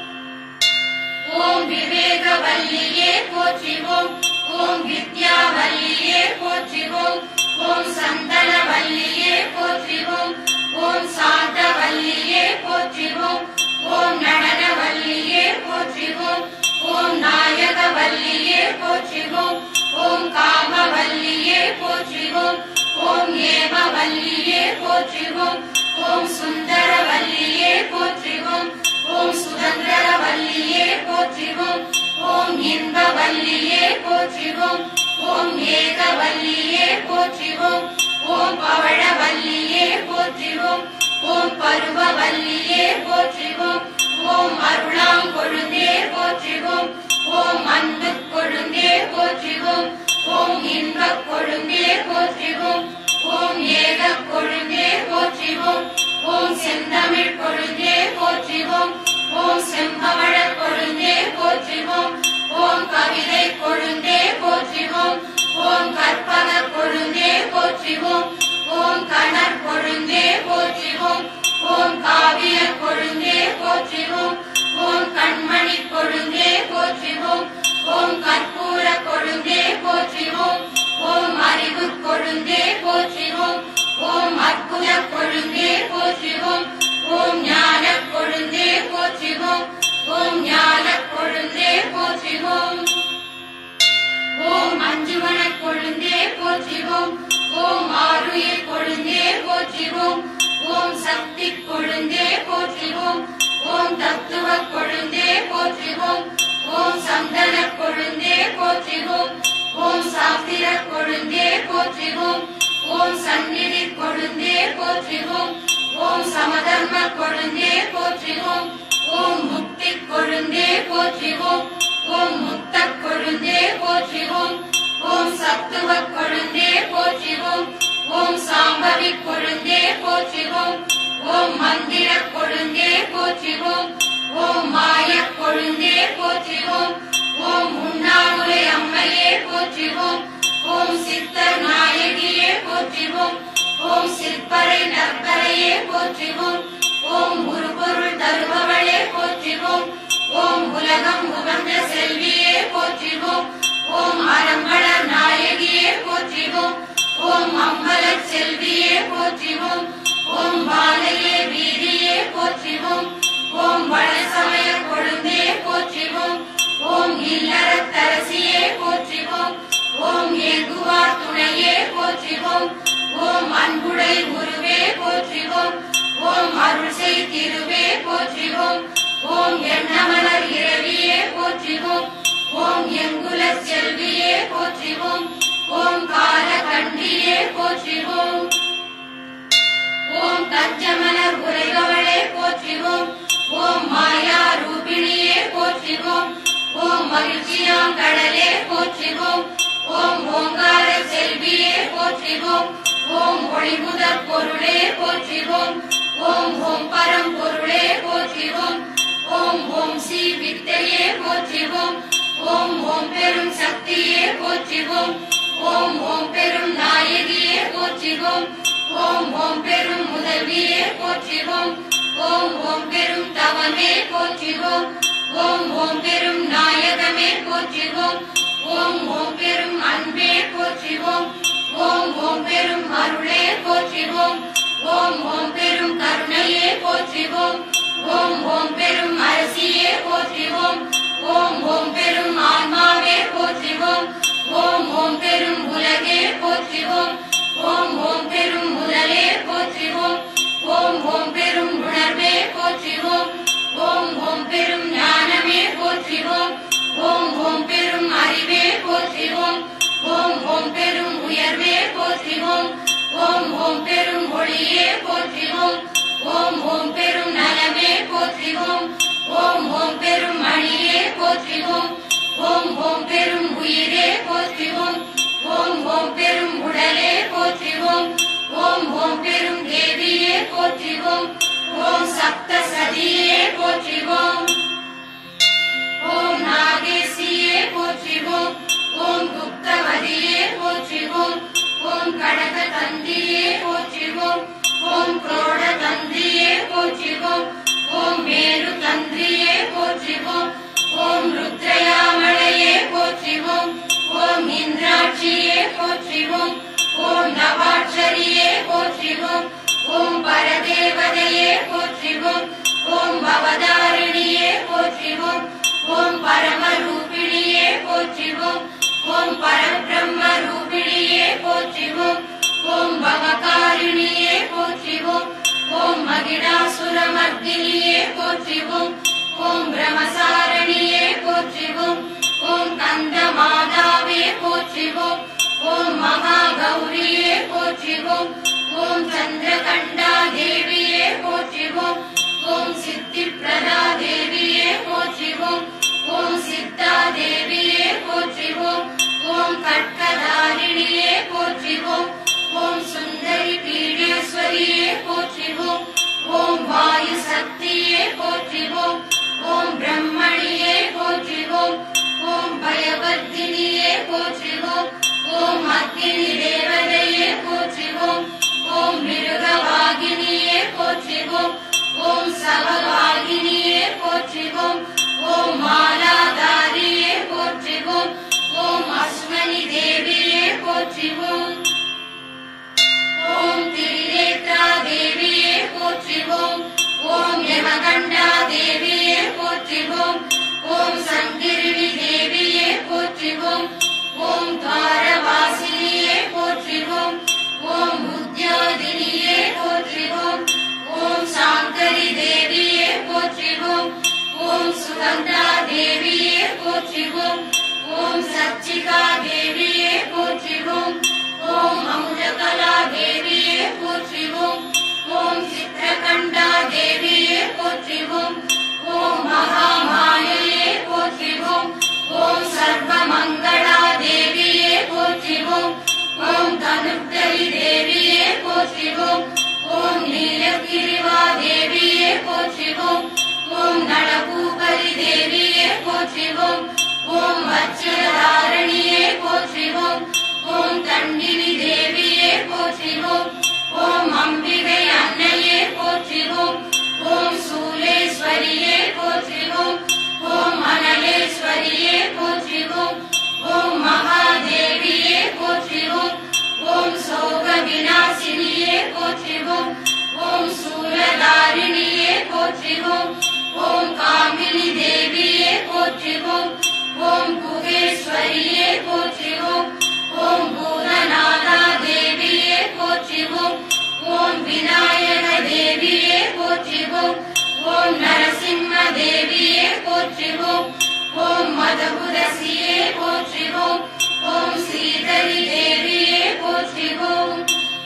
ஓம் விவேகவல்லியே போற்றிவோம் ஓம் வித்யாவல்லியே போற்றிவோம் ஓம் சந்தனவல்லியே போற்றிவோம் ஓம் சாந்தவல்லியே போற்றிவோம் ஓம் நடனவல்லியே போற்றிவோம் ஓம் நாயகவல்லியே போற்றிவோம் ஓம் காமவல்லியே போற்றிவோம் ஓம் ஏமவல்லியே போற்றிவோம் ஓம் சுந்தரவல்லியே போற்றிவோம் ஓம் சுதந்திரவல்லியே போற்றிவோம் ஓம் இன்பவல்லியே போற்றிவோம் ஓம் ஏகவல்லியே போற்றிவோம் ஓம் பவழவல்லியே போற்றிவோம் ஓம் பருவவல்லியே போற்றிவோம் ஓம் அருளாங்கொழுந்தே போற்றிவோம் ஓம் அன்பு கொழுந்தே போற்றிவோம் ஓம் இன்பக் கொழுந்தே போற்றிவோம் ஓம் ஏக கொழுந்தே போற்றிவோம் ஓம் செந்தமிழ் கொழுந்தே போற்றிவோம் ஓம் செம்பவழ கொழுந்தே போற்றிவோம் ஓம் கவிதை கொழுந்தே போற்றிவோம் ஓம் கற்பக கொழுந்தே போற்றிவோம் ஓம் கணர் கொழுந்தே போற்றிவோம் ஓம் காவிய கொழுந்தே போற்றிவோம் ஓம் கண்மணி கொழுந்தே போற்றிவோம் ஓம் கற்பூர கொழுந்தே போற்றிவோம் ஓம் அறிவு கொழுந்தே போற்றிவோம் ஓம் அற்புத கொழுந்தே போற்றிவோம் ஓம் ஞான கொழுந்தே போற்றிவோம் ஓம் ஞான கொழுந்தே போற்றிவோம் ஓம் அஞ்சுவன கொழுந்தே போற்றிவோம் ஓம் ஆருயிர் கொழுந்தே போற்றிவோம் ஓம் சக்தி கொழுந்தே போற்றிவோம் ஓம் தத்துவ கொழுந்தே போற்றிவோம் ஓம் சந்தன கொழுந்தே போற்றிவோம் ஓம் சாஸ்திர கொழுந்தே போற்றிவோம் ஓம் சந்நிதி கொழுந்தே போற்றிவோம் ஓம் சமதர்ம கொழுந்தே போற்றிவோம் ஓம் முக்தி கொழுந்தே போற்றிவோம் ஓம் முத்த கொழுந்தே போற்றிவோம் ஓம் சத்துவ கொழுந்தே போற்றிவோம் ஓம் சாம்பவி கொழுந்தே போற்றிவோம் ஓம் மந்திர கொழுந்தே போற்றிவோம் ஓம் மாய கொழுந்தே போற்றிவோம் ஓம் உண்ணாமுலை அம்மையே போற்றிவோம் ஓம் சித்தர் நாயகியே போற்றிவோம் ஓம் சிற்பரை நற்பரையே போற்றிவோம் ஓம் உருபொருள் தருபவளே போற்றிவோம் ஓம் உலகம் உகந்த செல்வியே போற்றிவோம் ஓம் அறம்பளர் நாயகியே போற்றிவோம் ஓம் அம்பலச் செல்வியே போற்றிவோம் ஓம் பாலையே வீதியே போற்றிவோம் ஓம் வளசமய கொழுந்தே போற்றிவோம் ஓம் இல்லறத்தரசியே போற்றிவோம் ஓம் ஏகுவார் துணையே போற்றிவோம் ஓம் அன்புடை உருவே போற்றிவோம் ஓம் அருள் செய் திருவே போற்றிவோம் ஓம் எண்ணமலர் இரவியே போற்றிவோம் ஓம் எங்குல செல்வியே போற்றிவோம் ஓம் கால கண்டியே போற்றிவோம் ஓம் தஞ்சமலர் உரைபவளே போற்றிவோம் ஓம் மாயா ரூபிணியே போற்றிவோம் ஓம் மகிழ்ச்சியாம் கடலே போற்றிவோம் ஓம் ஓங்கார செல்வியே போற்றிவோம் ஓம் ஒளிமுதற் பொருளே போற்றிவோம் ஓம் ஓம் பரம் பொருளே போற்றிவோம் ஓம் ஓம் ஸ்ரீ வித்தையே போற்றிவோம் ஓம் ஓம் பெரும் சக்தியே போற்றிவோம் ஓம் ஓம் பெரும் நாயகியே போற்றிவோம் ஓம் ஓம் பெரும் முதல்வியே போற்றிவோம் ஓம் ஓம் பெரும் தவமே போற்றிவோம் ஓம் ஓம் பெரும் நாயகமே போற்றிவோம் ஓம் ஓம் பெரும் அன்பே போற்றிவோம் ஓம் ஓம் பெரும் அருளே போற்றிவோம் ஓம் ஓம் பெரும் கருணையே போற்றிவோம் ஓம் ஓம் பெரும் அரசியே போற்றிவோம் ஓம் ஓம் பெரும் ஆன்மாவே போற்றிவோம் ஓம் ஓம் பெரும் உலகே போற்றிவோம் ஓம் ஓம் பெரும் முதலே போற்றிவோம் ஓம் ஓம் பெரும் உணர்வே போற்றிவோம் ஓம் ஓம் பெரும் ஞானமே போற்றிவோம் ஓம் ஓம் பெரும் அறிவே போற்றிவோம் ஓம் ஓம் பெரும் உயர்வே போற்றிவோம் ஓம் ஓம் பெரும் ஒளியே போற்றிவோம் ஓம் ஓம் பெரும் நலமே போற்றிவோம் ஓம் ஓம் பெரும் மணியே போற்றிவோம் ஓம் ஓம் பெரும் உயிரே போற்றிவோம் ஓம் ஓம் பெரும் உடலே போற்றிவோம் ஓம் ஓம் பெரும் தேவியே போற்றிவோம் ஓம் சப்த சதியே போற்றிவோம் ஓம் நாகேசியே போற்றிவோம் ஓம் குப்தவதியே போற்றிவோம் ஓம் கடக தந்தியே போற்றிவோம் ஓம் குரோட தந்தியே போற்றிவோம் ஓம் மேரு தந்திரியே போற்றிவோம் ஓம் ருத்ரயாமலையே போற்றிவோம் ஓம் இந்திராட்சியே போற்றிவோம் ஓம் நவாட்சரியே போற்றிவோம் ஓம் பரதேவதையே போற்றிவோம் ஓம் பவதாரிணியே போற்றிவோம் ஓம் பரமரூபிணியே போற்றிவோம் ஓம் பரபிரம்ம ரூபிணியே போற்றிவோம் ஓம் பவகாரிணியே போற்றிவோம் ஓம் மகிடாசுரமர்தினியே போற்றிவோம் ஓம் பிரமசாரணியே போற்றிவோம் ஓம் கந்த மாதாவே போற்றிவோம் கௌரியே போற்றிவோம் ஓம் சந்திரகண்டா தேவியே போற்றிவோம் ஓம் சித்தி பிரதா தேவியே போற்றிவோம் ஓம் சித்தா தேவியே போற்றிவோம் ஓம் கட்கதாரிணியே போற்றிவோம் ஓம் சுந்தரி பீடேஸ்வரியே போற்றிவோம் ஓம் வாயு சக்தியே போற்றிவோம் ஓம் பிரம்மணியே போற்றிவோம் ஓம் பயவர்த்தினியே போற்றிவோம் ஓம் அக்கினி தேவதையே போற்றிவோம் ஓம் மிருகவாகினியே போற்றிவோம் ஓம் சவவாகினியே போற்றிவோம் ஓம் மாலாதாரியே போற்றிவோம் ஓம் அஸ்வனி தேவியே போற்றிவோம் ஓம் திரிநேத்ரா தேவியே போற்றிவோம் ஓம் யமகண்டா தேவியே போற்றிவோம் ஓம் சங்கிரிணி தேவியே போற்றிவோம் ஓம் துவாரவாசினியே போற்றிவோம் ஓம் உத்யோதினியே போற்றிவோம் ஓம் சாங்கரி தேவியே போற்றிவோம் ஓம் சுகந்தா தேவியே போற்றிவோம் ஓம் சச்சிகா தேவியே போற்றிவோம் ஓம் அமுதகலா தேவியே போற்றிவோம் ஓம் சித்திரகண்டா தேவியே போற்றிவோம் ஓம் மகாமாயையே போற்றிவோம் ஓம் சர்வமங்களா தேவியே போற்றிவோம் ஓம் தனுர்தரி தேவியே போற்றிவோம் ஓம் நீலகிரிவா தேவியே போற்றிவோம் ஓம் நளபூபரி தேவியே போற்றிவோம் ஓம் வச்சிரதாரணியே போற்றிவோம் ஓம் தண்டினி தேவியே போற்றிவோம் ஓம் அம்பிகை அன்னையே போற்றிவோம் ஓம் சூலேஸ்வரியே போற்றிவோம் ஓம் அனலேஸ்வரியே போற்றிவோம் ஓம் மகாதேவியே போற்றிவோம் ஓம் சோக விநாசினியே போற்றிவோம் ஓம் சூரதாரிணியே போற்றிவோம் ஓம் காமினி தேவியே போற்றிவோம் ஓம் குகேஸ்வரியே போற்றிவோம் ஓம் பூதநாதா தேவியே போற்றிவோம் ஓம் விநாயக தேவியே போற்றிவோம் ஓம் நரசிம்ம தேவியே போற்றிவோம் ஓம் மதபுரசியே போற்றிவோம் ஓம் ஸ்ரீதரி தேவியே போற்றிவோம்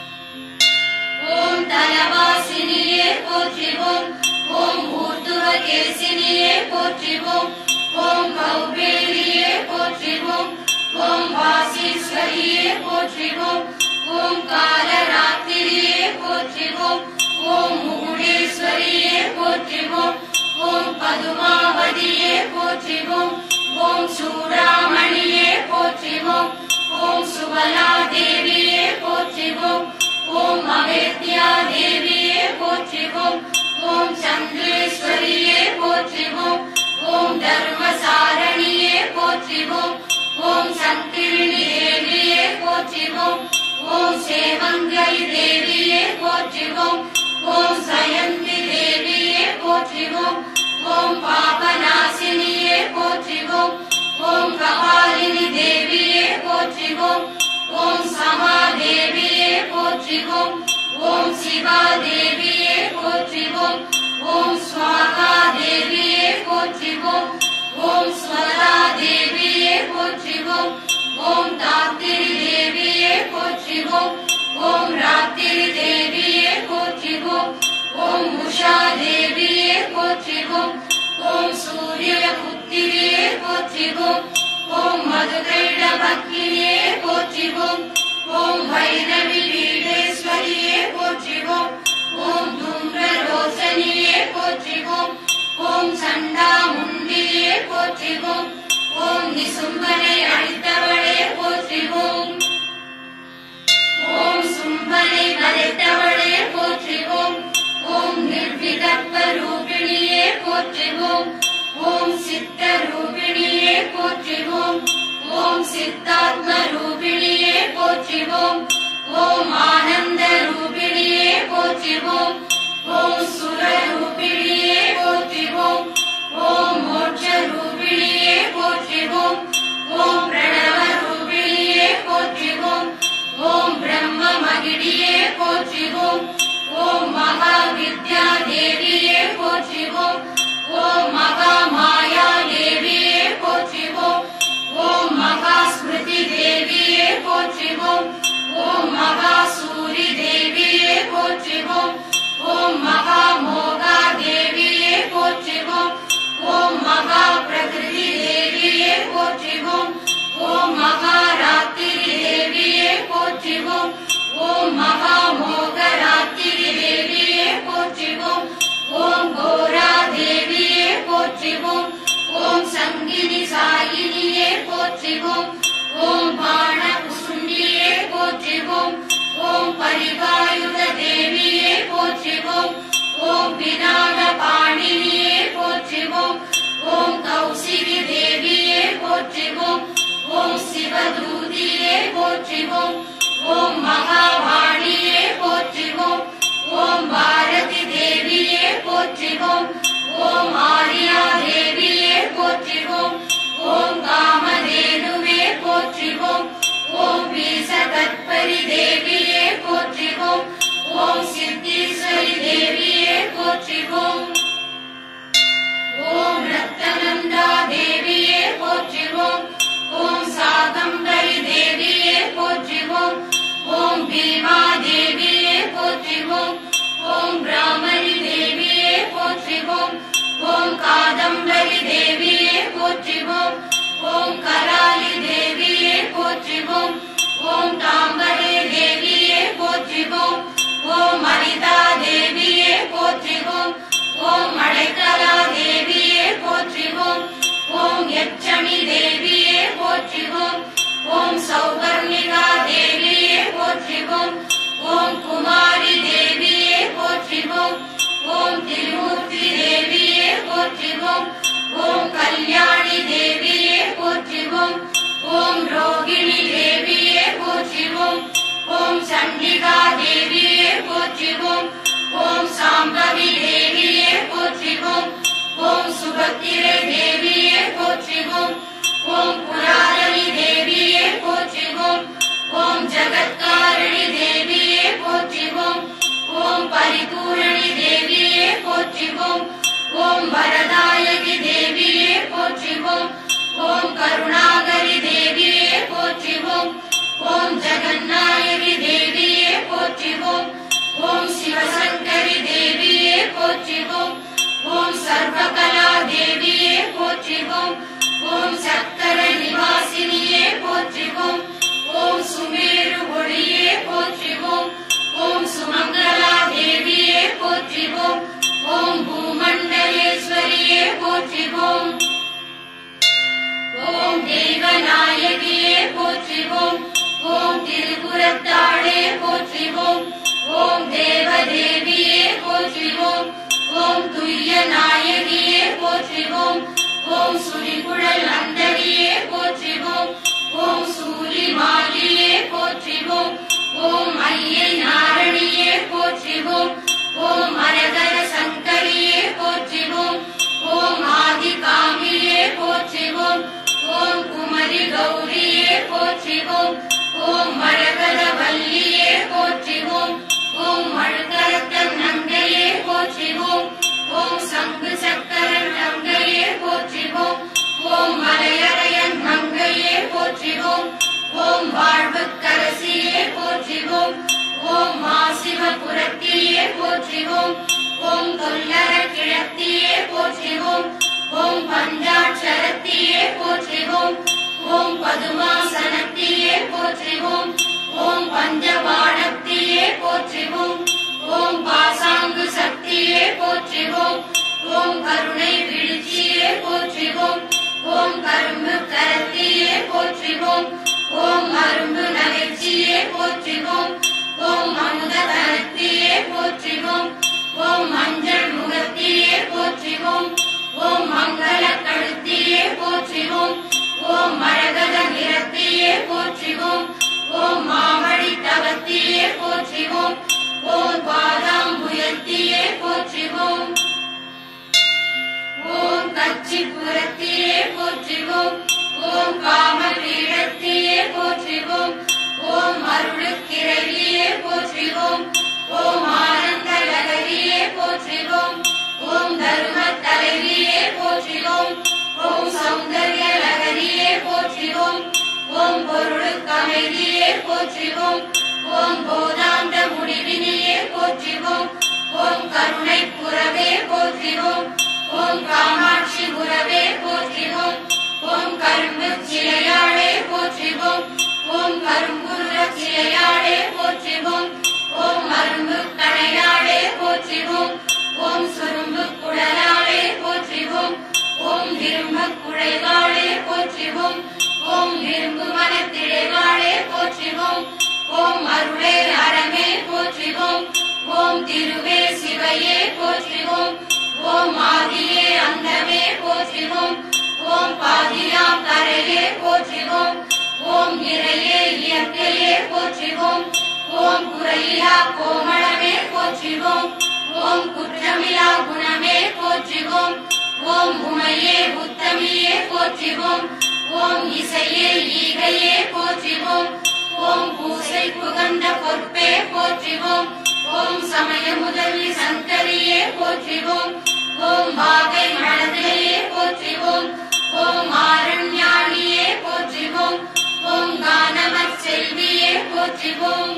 ஓம் தலவாசினியே போற்றிவோம் ஓம் ஊர்துவகேசினியே போற்றிவோம் ஓம் கௌபேரியே போற்றிவோம் ஓம் வாசீஸ்வரியே போற்றிவோம் ஓம் காலராத்திரியே போற்றிவோம் ஓம் மூடேஸ்வரியே போற்றிவோம் ஓம் பதுமாவதியே போற்றிவோம் ஓம் சூடாமணியே போற்றிவோம் ஓம் சுபலா தேவியே போற்றிவோம் ஓம் அவேத்யா தேவியே போற்றிவோம் ஓம் சந்திரேஸ்வரியே போற்றிவோம் ஓம் தர்மசாரணியே போற்றிவோம் ஓம் சங்கிரிணி தேவியே போற்றிவோம் ஓம் சேவங்கரி தேவியே போற்றிவோம் ஓம் சயந்தி தேவியே போற்றிவோம் ஓம் பாபநாசினியே போற்றிவோம் ஓம் கபாலினி தேவியே போற்றிவோம் ஓம் சமாதேவியே போற்றிவோம் ஓம் சிவா தேவியே போற்றிவோம் ஓம் ஸ்வாகா தேவியே போற்றிவோம் ஓம் ஸ்வரா தேவியே போற்றிவோம் ஓம் தாத்திரி தேவியே போற்றிவோம் ஓம் ராத்திரி தேவியே போற்றிவோம் ஓம் உஷா தேவியே போற்றிவோம் ஓம் சூரிய புத்திரியே போற்றிவோம் ஓம் மதுகைட பக்தியே போற்றிவோம் ஓம் வைரவி பீடேஸ்வரியே போற்றிவோம் ஓம் தும்ர ரோசனியே போற்றிவோம் ஓம் சண்டா முண்டியே போற்றிவோம் ஓம் நிசும்பனை அழித்தவளே போற்றிவோம் ஓம் சும்பனை வதைத்தவளே போற்றிவோம் ஓம் நிர்விகற்ப ரூபிணியே போற்றிவோம் ஓம் சித்த ரூபிணியே போற்றிவோம் ஓம் சித்தாத்ம ரூபிணியே போற்றிவோம் ஓம் ஆனந்த ரூபிணியே போற்றிவோம் ஓம் சுர ரூபிணியே போற்றிவோம் ஓம் மோட்ச ரூபிணியே போற்றிவோம் ஓம் பிரணவ ரூபிணியே போற்றிவோம் ஓம் பிரம்ம மகிழியே போற்றிவோம் ஓம் மகா வித்யா தேவியே போற்றிவோம் ஓம் மகா மாயா தேவியே போற்றிவோம் ஓம் மகா ஸ்மிருதி தேவியே போற்றிவோம் ஓம் ஓம் மகா மோகா தேவியே போற்றிவோம் ஓம் மகா பிரகிருதி தேவியே போற்றிவோம் ஓம் மகா ராத்திரி தேவியே போற்றிவோம் ஓம் மகா மோக ராத்திரி தேவியே போற்றிவோம் ஓம் கோரா தேவியே போற்றிவோம் ஓம் சங்கினி சாயினியே போற்றிவோம் ஓம் பாண குசுண்டியே போற்றிவோம் ஓம் பரிவாயுத தேவியே போற்றிவோம் ஓம் பினாக பாணினியே போற்றிவோம் ஓம் கௌசிகி தேவியே போற்றிவோம் ஓம் சிவதூதியே போற்றிவோம் ஓம் மகாவாணியே போற்றிவோம் ஓம் பாரதி தேவியே போற்றிவோம் ஓம் ஆரியா தேவியே போற்றிவோம் ஓம் காமதேனுவே போற்றிவோம் ஓம் வீசகற்பரி தேவியே போற்றிவோம் ஓம் சித்தீஸ்வரி தேவியே போற்றிவோம் ஓம் ரத்தனந்தா தேவியே போற்றிவோம் ஓம் சாகம்பரி தேவியே போற்றிவோம் ஓம் பீமா தேவியே போற்றிவோம் ஓம் பிராமரி தேவியே போற்றிவோம் ஓம் காதம்பரி தேவியே போற்றிவோம் ஓம் கராளி தேவியே போற்றிவோம் ஓம் தாம்பரே தேவியே போற்றிவோம் ஓம் அனிதா தேவியே போற்றிவோம் ஓம் அடைக்கலா தேவியே போற்றிவோம் ஓம் யட்சணி தேவியே போற்றிவோம் ஓம் சௌகர்ணிகா தேவியே போற்றிவோம் ஓம் குமாரி தேவியே போற்றிவோம் ஓம் திருமூர்த்தி தேவியே போற்றிவோம் ஓம் கல்யாணி தேவியே போற்றிவோம் ஓம் ரோகிணி தேவியே போற்றிவோம் ஓம் சண்டிகா தேவியே போற்றிவோம் ஓம் சாம்பவி தேவியே போற்றிவோம் ஓம் சுபத்திரை தேவியே போற்றிவோம் ஓம் புராதனி தேவியே போற்றிவோம் ஓம் ஜகத்காரணி தேவியே போற்றிவோம் ஓம் பரிபூரணி தேவியே போற்றிவோம் ஓம் வரதாயகி தேவியே போற்றிவோம் ஓம் கருணாகரி தேவியே போற்றிவோம் ஓம் ஜெகநாயகி தேவியே போற்றிவோம் ஓம் சிவசங்கரி தேவியே போற்றிவோம் ஓம் சர்வகலா தேவியே போற்றிவோம் ஓம் சக்கர நிவாசினியே போற்றிவோம் ஓம் சுமேரு ஒளியே போற்றிவோம் ஓம் சுமங்கலா தேவியே போற்றிவோம் ஓம் பூமண்டலேஸ்வரியே போற்றிவோம் ஓம் தெய்வநாயகியே போற்றிவோம் ஓம் திருபுரத்தாளே போற்றிவோம் ஓம் தேவதேவியே போற்றிவோம் ஓம் துய்ய நாயகியே போற்றிவோம் ஓம் சுரிகுழல் அந்தரியே போற்றிவோம் ஓம் சூரி மாலியே போற்றிவோம் ஓம் ஐயை நாரணியே போற்றிவோம் ஓம் அரகர சங்கரியே போற்றிவோம் ஓம் ஆதி காமியே போற்றிவோம் ஓம் குமரி கௌரியே போற்றிவோம் ஓம் மரகத வல்லியே போற்றிவோம் ஓம் மழுகரத்தன் நங்கையே போற்றிவோம் ஓம் சங்கு சக்கரன் நங்கையே போற்றிவோம் ஓம் மலையறையன் நங்கையே போற்றிவோம் ஓம் வாழ்வுக்கரசியே போற்றிவோம் ஓம் மாசிவபுரத்தியே போற்றிவோம் ஓம் தொல்லர கிழத்தியே போற்றிவோம் ஓம் பஞ்சாட்சரத்தியே போற்றிவோம் ஓம் பதுமாசனத்தியே போற்றிவோம் ஓம் பஞ்சபாணத்தியே போற்றிவோம் ஓம் பாசாங்கு சக்தியே போற்றிவோம் ஓம் கருணை விழுச்சியே போற்றிவோம் ஓம் கரும்பு கரத்தியே போற்றிவோம் ஓம் அரும்பு நகைச்சியே போற்றிவோம் ஓம் அமுத தனத்தியே போற்றிவோம் ஓம் மஞ்சள் முகத்தியே போற்றிவோம் ஓம் மங்கள கழுத்தியே போற்றிவோம் ஓம் மரகத நிறத்தியே போற்றிவோம் ஓம் மாமழி தவத்தியே போற்றிவோம் ஓம் பாதாம்புயத்தியே போற்றிவோம் ஓம் கச்சிபுரத்தியே போற்றிவோம் ஓம் காம பீடத்தியே போற்றிவோம் ஓம் அருளுக்கிரவியே போற்றிவோம் ஓம் ஆனந்த லகரியே போற்றிவோம் ஓம் தரும தலைவியே போற்றிவோம் ஓம் சௌந்தர்ய லகரியே போற்றிவோம் ஓம் பொருளுக்கமைதியே போற்றிவோம் ஓம் போதாந்த முடிவினியே போற்றிவோம் ஓம் கருணை புறவே போற்றிவோம் ஓம் காமாட்சி உறவே போற்றிவோம் ஓம் கரும்பு சிலையாளே போற்றிவோம் ஓம் கரும்புருள சிலையாளே போற்றிவோம் ஓம் அரும்பு கணையாளே போற்றிவோம் ஓம் சுரும்பு குடலாளே போற்றிவோம் ஓம் விரும்பு குழைவாளே போற்றிவோம் ஓம் விரும்பு மனத்திழைவாளே போற்றிவோம் ஓம் அருளே அறமே போற்றிவோம் ஓம் திருவே சிவையே போற்றிவோம் ஓம் ஆதியே அந்தமே போற்றிவோம் ஓம் பாதியாம் கரையே போற்றிவோம் ஓம் இறையே இயற்கையே போற்றிவோம் ஓம் குறையிலா கோமளமே போற்றிவோம் ஓம் குற்றமிலா குணமே போற்றிவோம் ஓம் உமையே உத்தமியே போற்றிவோம் ஓம் இசையே ஈகையே போற்றிவோம் ஓம் பூசை புகந்த பொற்பே போற்றிவோம் ஓம் சமய முதலி சங்கரியே போற்றிவோம் ஓம் வாகை மழதையே போற்றிவோம் ஓம் ஆரண்யாணியே போற்றிவோம் ஓம் கானமற் செல்வியே போற்றிவோம்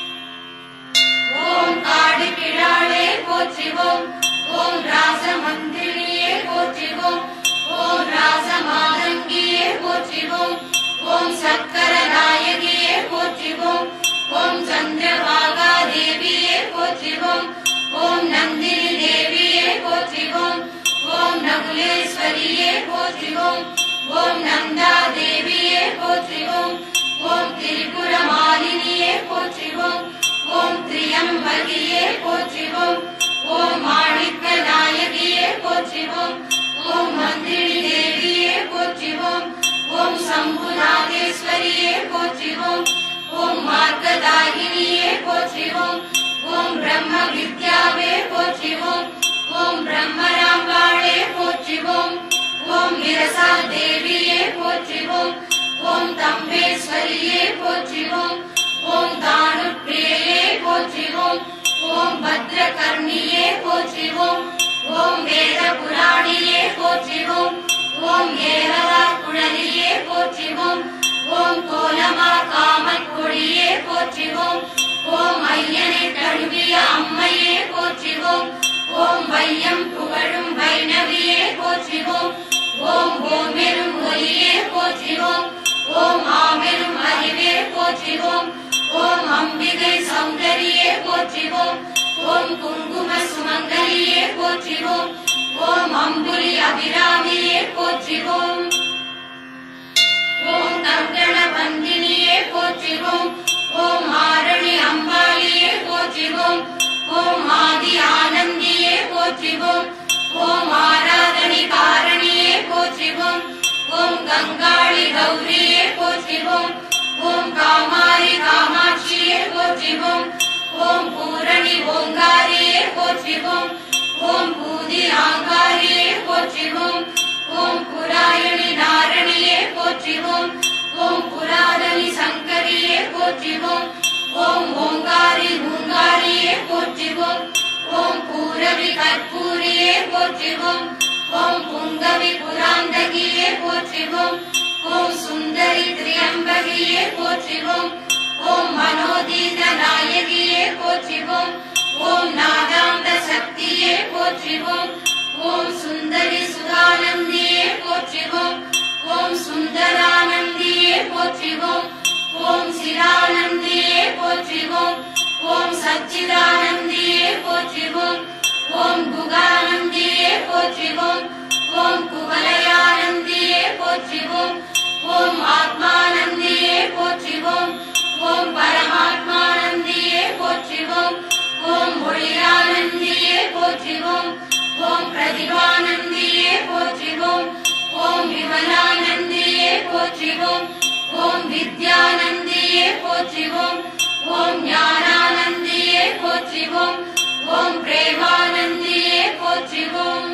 ஓம் காடு கிழாளே போற்றிவோம் ஓம் ராச மந்திரியே போற்றிவோம் ஓம் ராச மாதங்கியே போற்றிவோம் ஓம் சக்கர நாயகியே போற்றிவோம் ஓம் சந்திரபாகா தேவியே போற்றிவோம் ஓம் நந்தினி தேவியே போற்றிவோம் ஓம் நகுலேஸ்வரியே போற்றிவோம் ஓம் நந்தா தேவியே போற்றிவோம் ஓம் திரிபுர மாலினியே போற்றிவோம் ஓம் திரியம்பகியே போற்றிவோம் ஓம் மாணிக்க நாயகியே போற்றிவோம் ஓம் மந்திரி தேவியே போற்றிவோம் ஓம் சம்புநாதேஸ்வரியே போற்றிவோம் ஓம் மார்க்கதாகினியே போற்றிவோம் ஓம் பிரம்ம வித்யாவே போற்றிவோம் ஓம் பிரம்மராம்பாளே போற்றிவோம் ஓம் விரசா தேவியே போற்றிவோம் ஓம் தம்பேஸ்வரியே போற்றிவோம் ஓம் தானுப்பிரியே போற்றிவோம் ஓம் பத்ரகர்ணியே போற்றிவோம் ஓம் வேத புராணியே போற்றிவோம் ஓம் ஏகதா குழலியே போற்றிவோம் ஓம் கோலமா காமக் கொடியே போற்றிவோம் ஓம் ஐயனை தழுவிய அம்மையே போற்றிவோம் ஓம் வையம் புகழும் வைணவியே போற்றிவோம் ஓம் ஓமெரும் ஒலியே போற்றிவோம் ஓம் ஆமெரும் அறிவே போற்றிவோம் ஓம் அம்பிகை சௌந்தரியே போற்றிவோம் ஓம் குங்கும சுமங்கலியே போற்றிவோம் ஓம் அம்புலி அபிராமியே போற்றிவோம் ஓம் கங்கண வந்தினியே போற்றிவோம் ஓம் ஆரணி அம்பாளியே போற்றிவோம் ஓம் ஆதி ஆனந்தியே போற்றிவோம் ஓம் ஆராதனி காரணியே போற்றிவோம் ஓம் கங்காளி கௌரியே போற்றிவோம் ஓம் காமாரி காமாட்சியே போற்றிவோம் ஓம் பூரணி ஓங்காரியே போற்றிவோம் ஓம் பூதி ஆங்காரியே போற்றிவோம் ஓம் புராயணி நாரணியே போற்றிவோம் ஓம் புராதனி சங்கரியே போற்றிவோம் ஓம் ஓங்காரி பூங்காரியே போற்றிவோம் ஓம் பூரவி கற்பூரியே போற்றிவோம் ஓம் புங்கவி புராந்தகியே போற்றிவோம் ஓம் சுந்தரி திரியம்பகியே போற்றிவோம் ஓம் மனோதீத நாயகியே போற்றிவோம் ஓம் நாதாந்த சக்தியே போற்றிவோம் ஓம் சுந்தரி சுதானந்தியே போற்றிவோம் ஓம் சுந்தரானந்தியே போற்றிவோம் ஓம் சிரானந்தியே போற்றிவோம் ஓம் சச்சிதானந்தியே போற்றிவோம் ஓம் குகானந்தியே போற்றிவோம் ஓம் குவலயானந்தியே போற்றிவோம் ஓம் ஆத்மானந்தியே போற்றிவோம் ஓம் பரமாத்மானந்தியே போற்றிவோம் ஓம் ஒளியானந்தியே போற்றிவோம் ஓம் பிரதிபானந்தியே போற்றிவோம் ஓம் விமலானந்தியே போற்றிவோம் ஓம் வித்யானந்தியே போற்றிவோம் ஓம் ஞானானந்தியே போற்றிவோம் ஓம் பிரேமானந்தியே போற்றிவோம்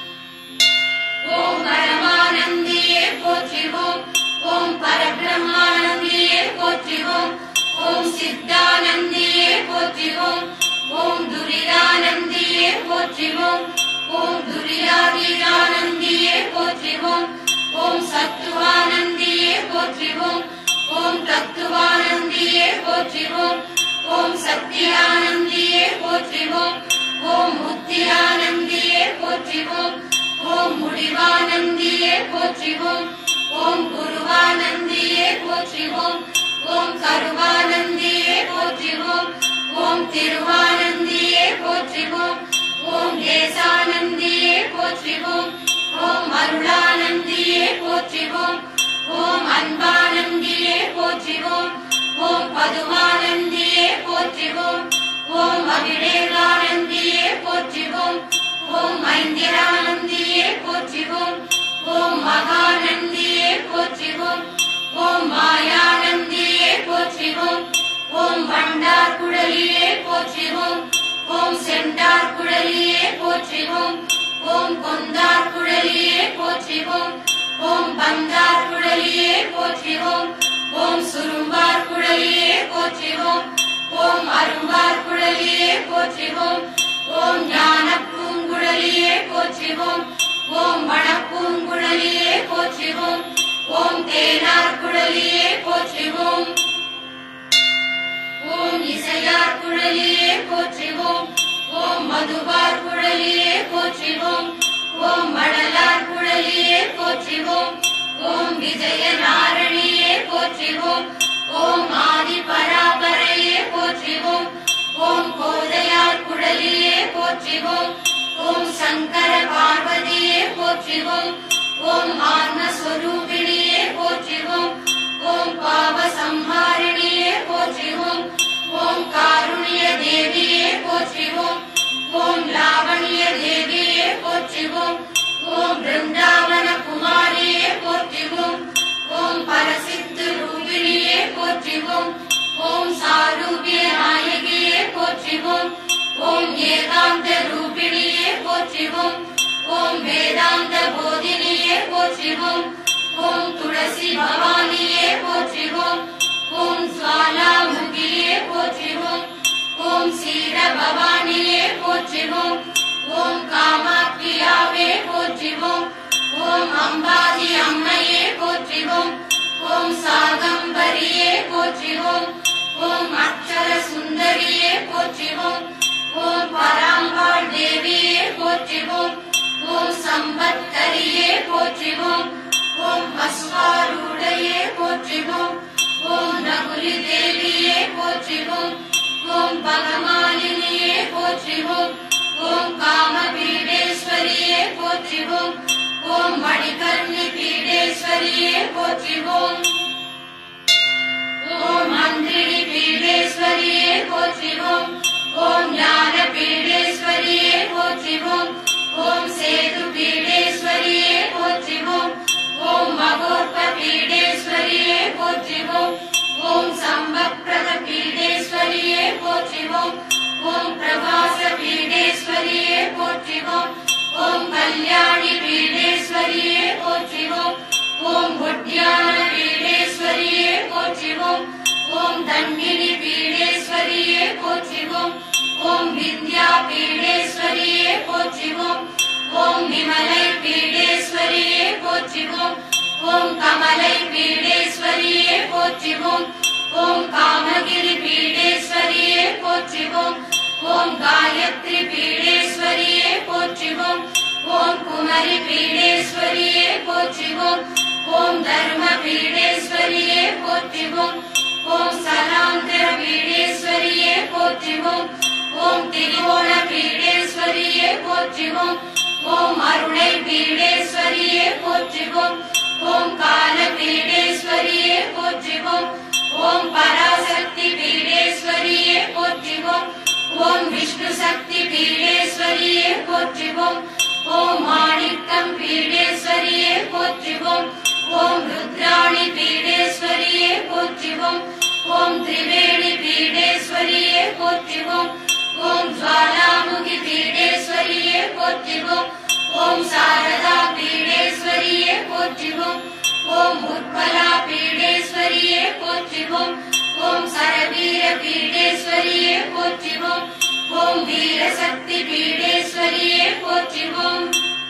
ஓம் பரமானந்தியே போற்றிவோம் ஓம் பரபிரம்மானந்தியே போற்றிவோம் ஓம் சித்தானந்தியே போற்றிவோம் ஓம் துரிதானந்தியே போற்றிவோம் ஓம் துரியாதீதானந்தியே போற்றிவோம் ஓம் சத்துவானந்தியே போற்றிவோம் ஓம் தத்துவானந்தியே போற்றிவோம் ஓம் சத்தியானந்தியே போற்றிவோம் ஓம் முத்தியானந்தியே போற்றிவோம் ஓம் முடிவானந்தியே போற்றிவோம் ஓம் குருவானந்தியே போற்றிவோம் ஓம் கருவானந்தியே போற்றிவோம் ஓம் திருவானந்தியே போற்றிவோம் ஓம் தேசானந்தியே போற்றிவோம் ஓம் அருளானந்தியே போற்றிவோம் ஓம் அன்பானந்தியே போற்றிவோம் ஓம் பதுமானந்தியே போற்றிவோம் ஓம் அபிடேகானந்தியே போற்றிவோம் ஓம் ஐந்திரானந்தியே போற்றிவோம் ஓம் மகானந்தியே போற்றிவோம் ஓம் மாயானந்தியே போற்றிவோம் ஓம் வண்டார் குழலியே போற்றிவோம் ஓம் செண்டார் குழலியே போற்றிவோம் ஓம் கொந்தார் குழலியே போற்றிவோம் ஓம் பந்தார் குழலியே போற்றிவோம் ஓம் சுரும்பார் குழலியே போற்றிவோம் ஓம் அரும்பார் குழலியே போற்றிவோம் ஓம் ஞான பூங்குழலியே போற்றிவோம் ஓம் மணப்பூங்குழலியே போற்றிவோம் ஓம் தேனார் குழலியே போற்றிவோம் ஓம் இசையார் குழலியே போற்றிவோம் ஓம் மதுபார் குழலியே போற்றிவோம் ஓம் மடலார் குழலியே போற்றிவோம் ஓம் விஜய நாரணியே போற்றிவோம் ஓம் ஆதி பராபரையே போற்றிவோம் ஓம் கோதையார் குழலியே போற்றிவோம் ஓம் சங்கர பார்வதியே போற்றிவோம் ஓம் ஆன்மஸ்வரூபிணியே போற்றிவோம் ஓம் பாவ சம்ஹாரிணியே போற்றிவோம் ஓம் காருண்ய தேவியே போற்றிவோம் ஓம் லாவணிய தேவியே போற்றிவோம் ஓம் பிருந்தாவன குமாரியே போற்றிவோம் ஓம் பரசித்து ரூபிணியே போற்றிவோம் ஓம் சாரூபிய நாயகியே போற்றிவோம் ஓம் ஏகாந்த ரூபிணியே போற்றிவோம் ஓம் வேதாந்த போதினியே போற்றிவோம் ஓம் துளசி பவானியே போற்றிவோம் ஓம் சுவாலாமுகியே போற்றிவோம் ஓம் சீர பவானியே போற்றிவோம் ஓம் காமாக்கியாவே போற்றிவோம் ஓம் அம்பாதி அம்மையே போற்றிவோம் ஓம் சாகம்பரியே போற்றிவோம் ஓம் அக்ஷர சுந்தரியே போற்றிவோம் ஓம் பராம்பாள் தேவியே போற்றிவோம் ஓம் சம்பத்கரியே போற்றிவோம் ஓம் அஸ்வாரூடையே போற்றிவோம் ஓம் நகுலி தேவியே போற்றிவோம் ஓம் பகமாலினியே போற்றிவோம் ஓம் காமபீடேஸ்வரியே போற்றிவோம் ஓம் மணிகர்ணி பீடேஸ்வரியே போற்றிவோம் ஓம் மந்திரி பீடேஸ்வரியே போற்றிவோம் ஓம் ஞான பீடேஸ்வரியே போற்றிவோம் ஓம் சேது பீடேஸ்வரியே போற்றிவோம் ஓம் மகோற்ப பீடேஸ்வரியே போற்றிவோம் ஓம் சம்பப்பிரத பீடேஸ்வரியே போற்றிவோம் ஓம் பிரபாச பீடேஸ்வரியே போற்றிவோம் ஓம் கல்யாணி பீடேஸ்வரியே போற்றிவோம் ஓம் உட்யான பீடேஸ்வரியே போற்றிவோம் ஓம் தன்மினி பீடேஸ்வரியே போற்றிவோம் ஓம் வித்யா பீடேஸ்வரியே போற்றிவோம் ஓம் விமலை பீடேஸ்வரியே போற்றிவோம் ஓம் கமலை பீடேஸ்வரியே போற்றிவோம் ஓம் காமகிரி பீடேஸ்வரியே போற்றிவோம் ஓம் காயத்ரி பீடேஸ்வரியே போற்றிவோம் ஓம் குமரி பீடேஸ்வரியே போற்றிவோம் ஓம் தர்ம பீடேஸ்வரியே போற்றிவோம் ஓம் சலாந்தர பீடேஸ்வரியே போற்றிவோம் ஓம் திரிகோண பீடேஸ்வரியே போற்றிவோம் ஓம் அருணை பீடேஸ்வரியே போற்றிவோம் ஓம் கால பீடேஸ்வரியே போற்றிவோம் ஓம் பராசக்தி பீடேஸ்வரியே போற்றிவோம் ஓம் விஷ்ணு சக்தி பீடேஸ்வரியே போற்றிவோம் ஓம் மாணிக்கம் பீடேஸ்வரியே போற்றிவோம் ஓம் ருத்ராணி பீடேஸ்வரியே போற்றிவோம் ஓம் திரிவேணி பீடேஸ்வரியே போற்றிவோம் ஓம் ஜுவாலாமுகி பீடேஸ்வரியே போற்றிவோம் ஓம் சாரதா பீடேஸ்வரியே போற்றிவோம் ஓம் உத்பலா பீடேஸ்வரியே போற்றிவோம் ஓம் சரவீர பீடேஸ்வரியே போற்றிவோம் ஓம் வீரசக்தி பீடேஸ்வரியே போற்றிவோம்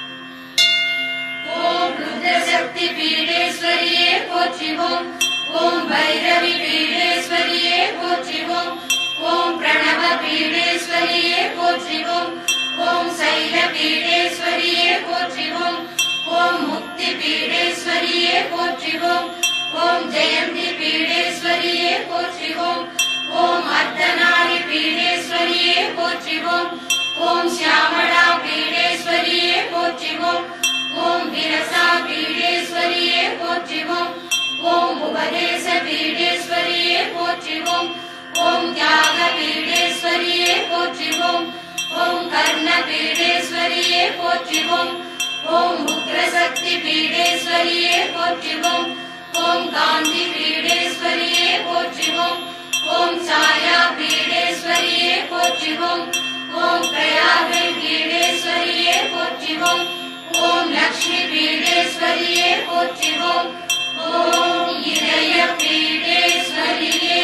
ஓம் ருத்ரசக்தி பீடேஸ்வரியே போற்றிவோம் ஓம் பைரவி பீடேஸ்வரியே போற்றிவோம் ஓம் பிரணவ பீடேஸ்வரியே போ போற்றிவோம் ஓம் சைல பீடேஸ்வரியே போற்றிவோம் ஓம் முக்தி பீடேஸ்வரியே போற்றிவோம் ஓம் ஜெயந்தி பீடேஸ்வரியே போற்றிவோம் ஓம் அர்த்தநாரி பீடேஸ்வரியே போற்றிவோம் ஓம் சியாமடா பீடேஸ்வரியே போற்றிவோம் ஓம் விரசா பீடேஸ்வரியே போற்றிவோம் ஓம் உபதேச பீடேஸ்வரியே போற்றிவோம் ஓம் தியாக பீடேஸ்வரியே போற்றிவோம் ஓம் கர்ண பீடேஸ்வரியே போற்றிவோம் ஓம் உக்ரசக்தி பீடேஸ்வரியே போற்றிவோம் ஓம் காந்தி பீடேஸ்வரியே போற்றிவோம் ஓம் சாயா பீடேஸ்வரியே போற்றிவோம் ஓம் பிரயாகை பீடேஸ்வரியே போற்றிவோம் ஓம் லக்ஷ்மி பீடேஸ்வரியே போற்றிவோம் ஓம் இதய பீடேஸ்வரியே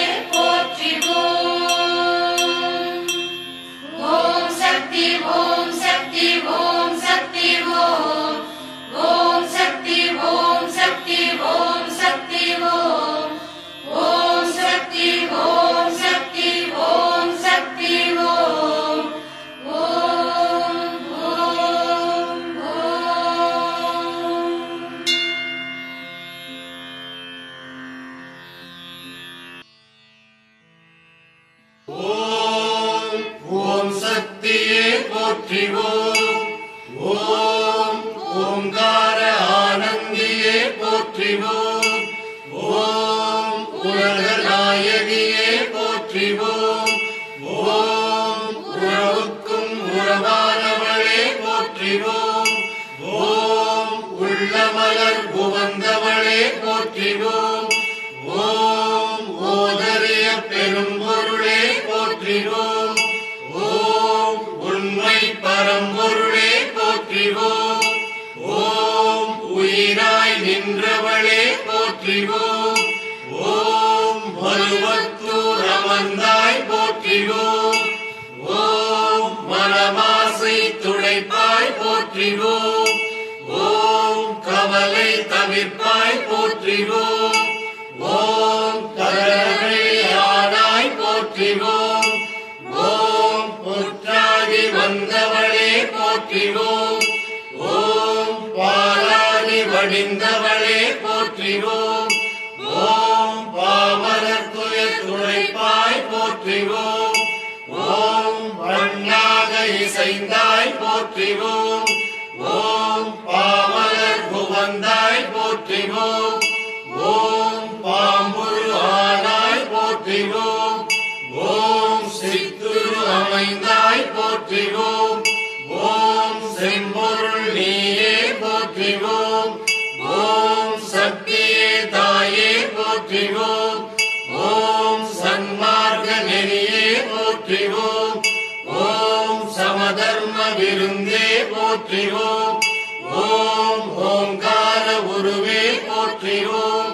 போற்றிவோம் ஓம் சக்தி ஓம் சக்தி ஓம் சக்தி ஓம் ஓம் சக்தி ஓம் சக்தி ஓம் சக்தி ஓம் ஓம் சக்தி ஓம் சக்தி ஓம் சக்தி ஓம் ஓம் ஓம் ஓம் ஓம் ஓம் சக்தியே போற்றிவோம் ஓம் ஓங்கார ஆனந்தியே போற்றிவோம் ஓம் உலக நாயகியே போற்றிவோம் ஓம் உறவுக்கும் உறவானவளே போற்றிவோம் ஓம் உள்ளமலர் புவந்தவளே போற்றிவோம் ஓம் ஓதரிய பெரும்பொருளே போற்றிவோம் ஓம் உண்மை பரம்பொருளே போற்றிவோம் ஓம் உயிராய் நின்றவளே போற்றிவோம் ஓம் வலுவத்தூர் அமர்ந்தாய் போற்றிவோம் ஓம் மனமாசை துடைப்பாய் போற்றிவோம் ஓம் கவலை தவிர்ப்பாய் போற்றிவோம் ஓம் தரவையானாய் போற்றிவோம் ஓம் புற்றாகி வந்தவளே போற்றிவோம் ஓம் பாலாகி வடிந்தவளே போற்றிவோம் ஓம் பாமரர் துயர் துடைப்பாய் போற்றிவோம் ஓம் வண்ணாக இசைந்தாய் போற்றிவோம் ஓம் பாமலர் புவந்தாய் போற்றிவோம் ஓம் பாம்புரு ஆனாய் போற்றிவோம் ஓம் சித்துரு அமைந்தாய் போற்றிவோம் ஓம் செம்பொருள் நீயே போற்றிவோம் ஓம் சக்தியே தாயே போற்றிவோம் ஓம் சன்மார்க்க நெறியே போற்றிவோம் ஓம் சமதர்ம விருந்தே போற்றிவோம் ஓம் ஓங்கார உருவே போற்றிவோம்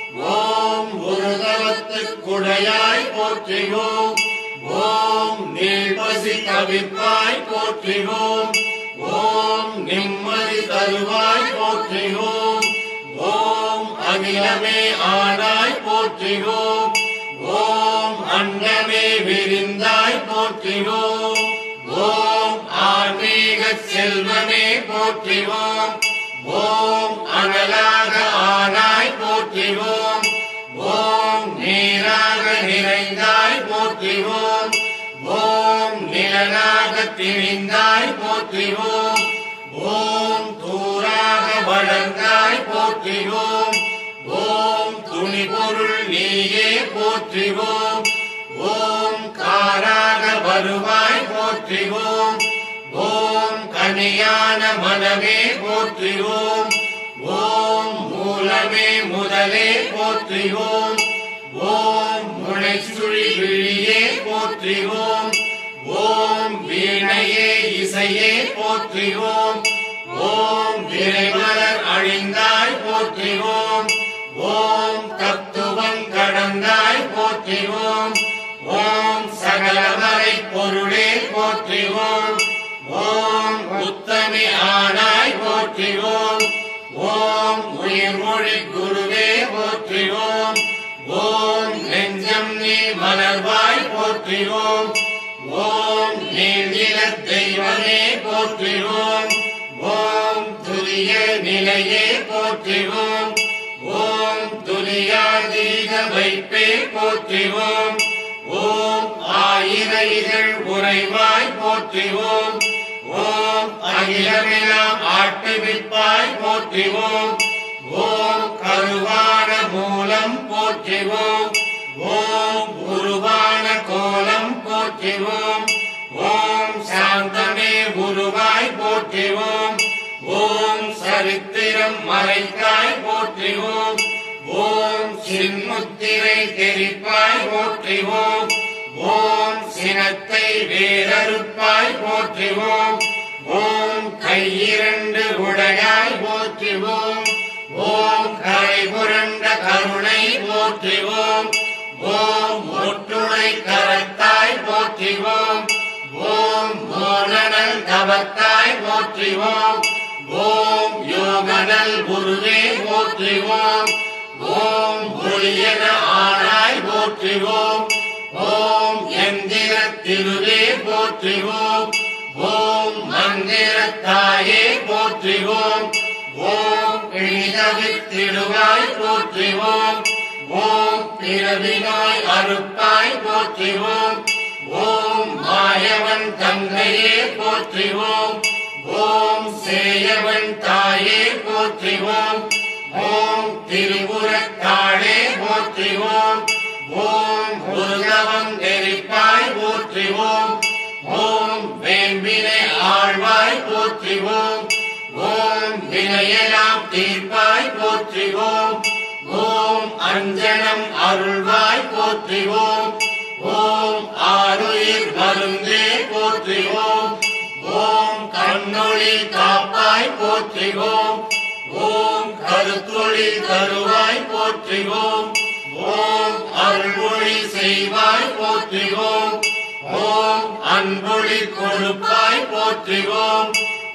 ஓம் ஒருதவத்து குடையாய் போற்றிவோம் ஓம் நீள்பசி தவிர்ப்பாய் போற்றிவோம் ஓம் நிம்மதி தருவாய் போற்றிவோம் ஓம் அகிலமே ஆனாய் போற்றிவோம் ஓம் அண்டமே விரிந்தாய் போற்றிவோம் ஓம் ஆன்மீக செல்வமே போற்றிவோம் ஓம் அனலாக ஆனாய் போற்றிவோம் ஓம் நீராக நிறைந்தாய் போற்றிவோம் ஓம் நிலனாக திணிந்தாய் போற்றிவோம் ஓம் தூராக வளர்ந்தாய் போற்றிவோம் ஓம் துணி பொருள் நீயே போற்றிவோம் ஓம் காராக வருவாய் போற்றிவோம் ஓம் கனியான மனமே போற்றிவோம் ஓம் மூலமே முதலே போற்றிவோம் ஓம் முளைச்சுழி விழியே போற்றிவோம் ஓம் வீணையே இசையே போற்றிவோம் ஓம் விரைமலர் அழிந்தாய் போற்றிவோம் ஓம் தத்துவம் கடந்தாய் போற்றிவோம் ஓம் சகலமறை பொருளே போற்றிவோம் ஓம் உத்தமி ஆனாய் போற்றிவோம் ஓம் உயிர்மொழி குருவே போற்றிவோம் ஓம் நெஞ்சம் நீ மலர்வாய் போற்றிவோம் ஓம் நீந்தில போற்றிவோம் ஓம் துரிய நிலையே போற்றிவோம் ஓம் துரியாதீத வைப்பே போற்றிவோம் ஓம் ஆயிர இதழ் உறைவாய் போற்றிவோம் ஓம் அகிலமெல்லாம் ஆட்டுவிப்பாய் போற்றிவோம் ஓம் கருவான மூலம் போற்றிவோம் ஓம் உருவான கோலம் போற்றிவோம் ஓம் சாந்தமே உருவாய் போற்றிவோம் ஓம் சரித்திரம் மறைத்தாய் போற்றிவோம் ஓம் சின்முத்திரை தெரிப்பாய் போற்றிவோம் ஓம் சினத்தை வேறறுப்பாய் போற்றிவோம் ஓம் கையிரண்டு உடையாய் போற்றிவோம் ஓம் கரை புரண்ட கருணை போற்றிவோம் ஓம் ஒற்றுணை கரத்தாய் போற்றிவோம் ஓம் மோனனல் தவத்தாய் போற்றிவோம் ஓம் யோகனல் குருவே போற்றிவோம் ஓம் ஒளியன ஆனாய் போற்றிவோம் ஓம் எந்திர திருவே போற்றிவோம் ஓம் மந்திரத்தாயே போற்றிவோம் ஓம் பிணிதவித்திடுவாய் போற்றிவோம் ஓம் பிறவினாய் அறுப்பாய் போற்றிவோம் ஓம் மாயவன் தங்கையே போற்றிவோம் ஓம் சேயவன் தாயே போற்றிவோம் ஓம் திருபுரத்தாளே போற்றிவோம் ஓம் உருகவம் எரிப்பாய் போற்றிவோம் ஓம் வேம்பினை ஆழ்வாய் போற்றிவோம் ஓம் வினையெல்லாம் தீர்ப்பாய் போற்றிவோம் ஓம் அஞ்சனம் அருள்வாய் போற்றிவோம் ஓம் ஆருயிர் மருந்தே போற்றிவோம் ஓம் கண்ணொளி காப்பாய் போற்றிவோம் ஓம் கருத்தொளி தருவாய் போற்றிவோம் ஓம் அருள்மொழி செய்வாய் போற்றிவோம் ஓம் அன்பொழி கொடுப்பாய் போற்றிவோம்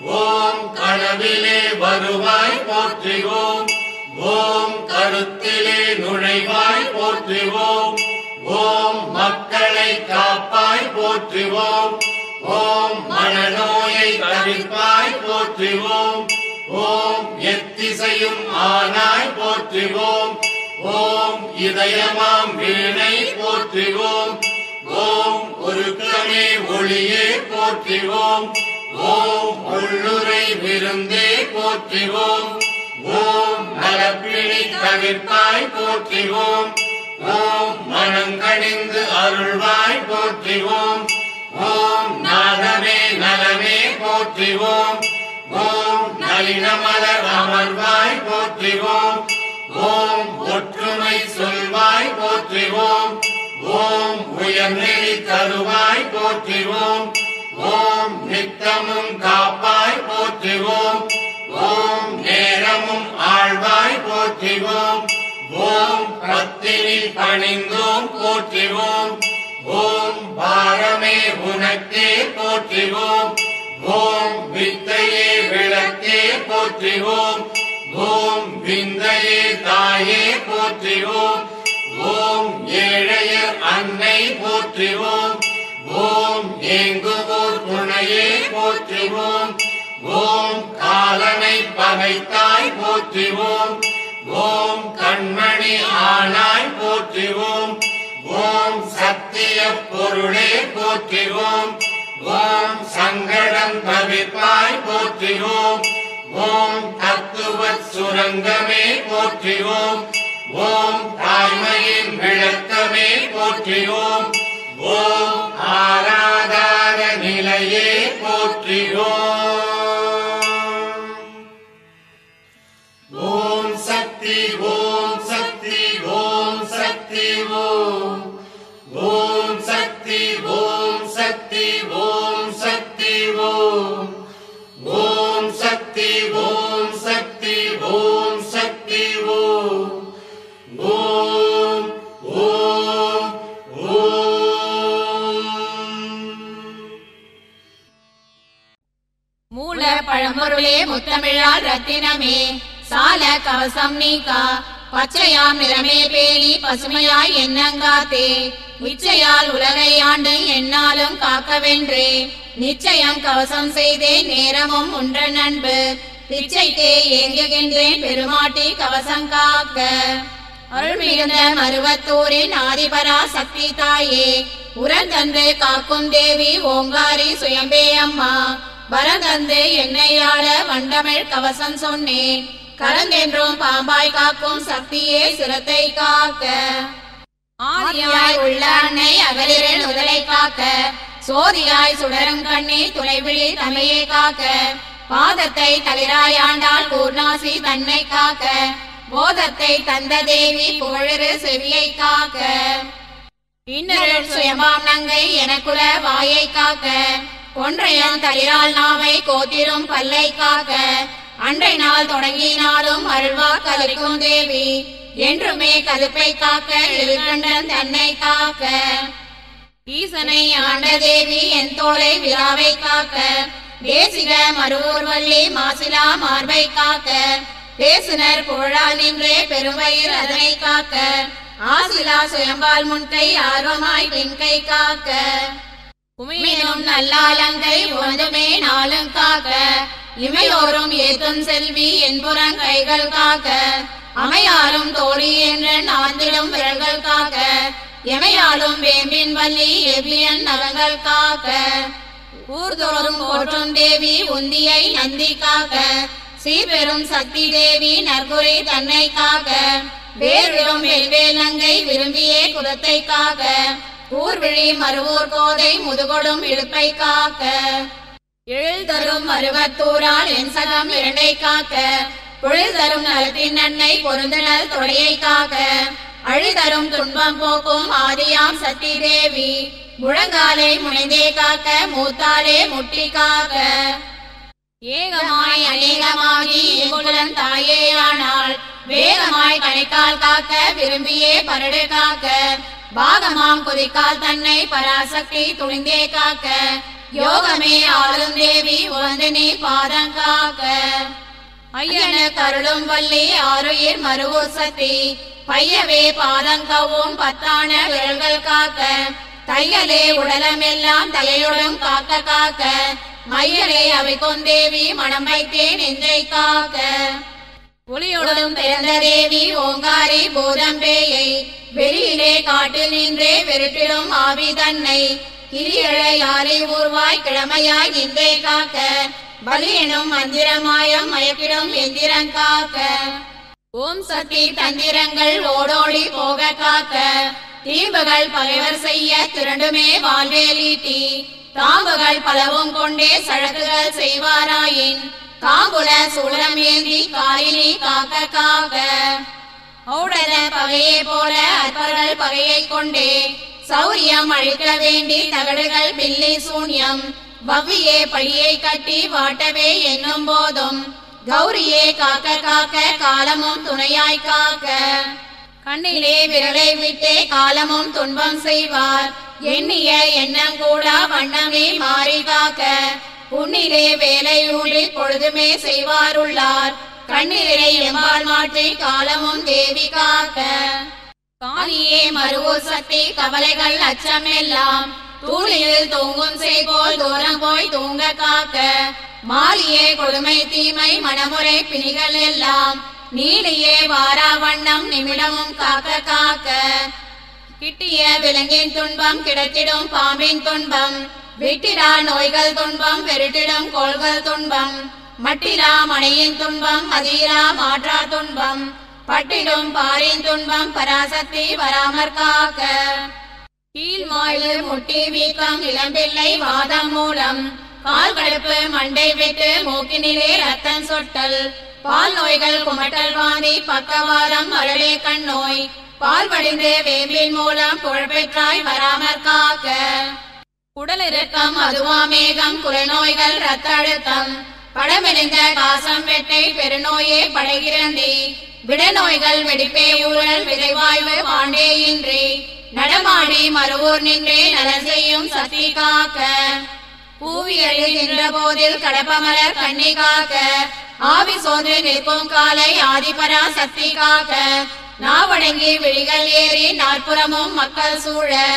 ஓம் கனவிலே வருவாய் போற்றிவோம் ஓம் கருத்திலே நுழைவாய் போற்றிவோம் ஓம் மக்களை காப்பாய் போற்றுவோம் ஓம் மனநோயை தவிர்ப்பாய் போற்றுவோம் ஓம் எத்திசையும் ஆனாய் போற்றுவோம் ஓம் இதயமாம் வீணை போற்றுவோம் ஓம் ஒருக்கமே ஒளியே போற்றுவோம் ஓம் உள்ளுரை விருந்தே போற்றுவோம் ஓம் நலப்பிணி தவிர்ப்பாய் போற்றுவோம் ஓம் மனங்கணிந்து அருள்வாய் போற்றுவோம் ஓம் நாதமே நலமே போற்றுவோம் ஓம் நளினமலர் அமர்வாய் போற்றுவோம் ஓம் ஒற்றுமை சொல்வாய் போற்றுவோம் ஓம் உயர்நெறி தருவாய் போற்றுவோம் ஓம் நித்தமும் காப்பாய் போற்றுவோம் ஓம் நேரமும் ஆழ்வாய் போற்றுவோம் ஓம் பத்தினி பணிந்தோம் போற்றுவோம் ஓம் பாரமே உனக்கே போற்றுவோம் ஓம் வித்தையே விளக்கே போற்றுவோம் ஓம் விந்தையே தாயே போற்றுவோம் ஓம் ஏழையர் அன்னை போற்றுவோம் ஓம் ஏங்குவோர் துணையே போற்றுவோம் ஓம் காலனை பகைத்தாய் போற்றுவோம் ஓம் கண்மணி ஆனாய் போற்றுவோம் ஓம் சத்திய பொருளே போற்றுவோம் ஓம் சங்கடம் தவிர்ப்பாய் போற்றுவோம் ஓம் தத்துவ சுரங்கமே போற்றுவோம் ஓம் தாய்மையின் விளக்கமே போற்றுவோம் ஓம் ஆராதார நிலையே போற்றுவோம் ஓம் சக்தி ஓம் சக்தி ஓம் சக்தி ஓம் ஓம் சக்தி ஓம் சக்தி ஓம் சக்தி ஓம் ஓம் சக்தி ஓம் சக்தி ஓம் சக்தி ஓம் ஓம் ஓம் ஓம் மூல பழம்பொருளே முத்தமிழால் ரத்தினமே சால கவசம் நீக்கா பச்சையாம் நிறமே பேணி பசுமையாய் எண்ணங்காத்தே இச்சையால் உலகை ஆண்டு என்னாலும் காக்கவென்றே நிச்சயம் கவசம் செய்தேன் நேரமும் உன்ற நண்பு பிச்சைக்கே ஏங்குகின்றேன் பெருமாட்டி கவசம் காக்க அருள் மிகுந்த மருவத்தூரின் ஆதிபரா சக்தி தாயே உரந்தந்து காக்கும் தேவி ஓங்காரி சுயம்பே அம்மா வரதந்து என்னையாள வண்டமிழ் கவசம் சொன்னேன் கரந்தென்றும் பாம்பாய் காக்கும் சக்தியே சிரத்தை காக்க ஆதியாய் உள்ள அன்னை அகலிரன் உதலை காக்க சோதியாய் சுடரும் கண்ணீர் துணைவிழி தமையை காக்க பாதத்தை தளிராயாண்டால் கூர்நாசி தன்னை காக்க போதத்தை தந்த தேவி புகழிரு செவியை காக்க இன்னொரு சுயமாம் நங்கை எனக்குல வாயை காக்க கொன்றையம் தளிரால் நாவை கோத்திரும் பல்லை காக்க அன்றை நாள் தொடங்கினாலும் அருள்வா கலிக்கும் தேவி என்றுமே கதுப்பை காக்க எழுகண்டன் தன்னை காக்க ஈசனை ஆண்ட தேவி என் தோலை விழாவை காக்க தேசிக மருவூர் வள்ளி மாசிலா மார்பை காக்க பேசுனர் புகழா நின்றே பெருவயிர் அதனை காக்க ஆசிலா சுயம்பால் முன்கை ஆர்வமாய் பெண்கை காக்க உமையினும் நல்லாலங்கை உவந்துமே நாளும் காக்க இமையோரும் ஏத்தும் செல்வி என்புறங் கைகள் காக்க அமையாரும் தோழி என்று நாந்திடும் விரல்கள் காக்க எமையாலும் வேம்பின் வள்ளி எவ்வியன் நகங்கள் காக்க ஊர்தோறும் போற்றும் தேவி உந்தியை நந்தி காக்க சீர்பெரும் சக்தி தேவி நற்குறி தன்னை காக்க வேர்விடும் வெல்வேல் நங்கை விரும்பியே குலத்தை காக்க ஊர்விழி மறுவூர் கோதை முதுகொடும் இழுப்பை காக்க எழில் தரும் மருவத்தூரால் என் சகம் இரண்டை காக்க பொழில் தரும் நலத்தின் நன்னை பொருந்தனல் தொடையை காக்க அழிதரும் துன்பம் போக்கும் ஆதியாம் சக்தி தேவி முழங்காலை முனைந்தே காக்க மூத்தாலே முட்டி காக்க ஏகமாய் அநேகமாகி எங்குலன் தாயேயானால் வேகமாய் கணைக்கால் காக்க விரும்பியே பரடு காக்க பாகமாம் குதிக்கால் தன்னை பராசக்தி துணிந்தே காக்க யோகமே ஆளும் தேவி உவந்து நீ பாதம் காக்க ஐயன கருளும் வள்ளி ஆறுயிர் மருவூர் சக்தி பையவே பாதங்கவும் பத்தான விரல்கள் காக்க தையலே உடலமெல்லாம் தலையுடன் காக்க காக்க மையலே அவை கொந்தேவி மனம் வைத்தேன் நெஞ்சை காக்க ஒளியுடன் பிறந்த தேவி ஓங்காரி பூதம்பேயை வெளியிலே காட்டில் நின்றே விருட்டிடும் ஆவி தன்னை கிரியழை யாரை ஊர்வாய் கிழமையாய் நின்றே காக்க பலி எனும் மந்திரமாயம் மயக்கிடும் எந்திரம் காக்க ஓம் சக்தி தந்திரங்கள் ஓடோடி போக காக்க தீம்புகள் பகைவர் செய்ய திரண்டுமே வாழ்வேலீட்டி தாம்புகள் பலவும் கொண்டே சழக்குகள் செய்வாராயின் காம்புல சூழம் ஏந்தி காயினி காக்க காக்க ஔடத பகையை போல அற்பர்கள் பகையை கொண்டே சௌரியம் அழிக்க வேண்டி தகடுகள் பில்லி சூன்யம் பவ்வியே படியை கட்டி வாட்டவே என்னும் போதும் கௌரியே காக்க காக்க காலமும் துணையாய் காக்க கண்ணிலே விரலை விட்டே காலமும் துன்பம் செய்வார் எண்ணிய எண்ணம் கூட வண்ணமே மாறி காக்க உன்னிலே வேலை ஊழி பொழுதுமே செய்வாருள்ளார் கண்ணிலே எம்பால் மாற்றி காலமும் தேவி காக்க காணியே மருவூர் சக்தி கவலைகள் அச்சம் எல்லாம் தூளியில் தூங்கும் செய்போல் தூரம் போய் தூங்க காக்க மாலியே கொடுமை தீமை மனமுறை பிணிகள் எல்லாம் நீலியே வாரா வண்ணம் நிமிடமும் காக்க காக்க கிட்டிய விலங்கின் துன்பம் கிடைத்திடும் பாம்பின் துன்பம் விட்டிரா நோய்கள் துன்பம் பெருட்டிடும் கோள்கள் துன்பம் மட்டிரா மனையின் துன்பம் மதிரா மாற்றா துன்பம் பட்டிடும் பாரின் துன்பம் பராசக்தி வராமற் காக்க கீழ் மாய்வு முட்டி வீக்கம் இளம்பிள்ளை வாதம் மூலம் கால் கடுப்பு மண்டை விட்டு மூக்கினிலே ரத்தம் சொட்டல் பால் நோய்கள் குமட்டல் வாந்தி பக்கவாதம் அரளே கண் நோய் பால் வடிந்து வேம்பின் மூலம் புகழ்பெற்றாய் வராமற் காக்க உடல் இறக்கம் அதுவாமேகம் குறைநோய்கள் ரத்த அழுத்தம் படமெலிந்த காசம் வெட்டை பெருநோயே படைகிறந்தி விடநோய்கள் வெடிப்பே ஊழல் விதைவாய்வு பாண்டேயின்றி நடமாடி மறுவூர் நின்றே நலன் செய்யும் சக்தி காக்க பூவியலில் நின்ற போதில் கடப்பமலர் கண்ணி காக்க ஆவி சோன்று நிற்கும் காலை ஆதிபரா சக்தி காக்க நாவடங்கி விழிகள் ஏறி நாற்புறமும் மக்கள் சூழ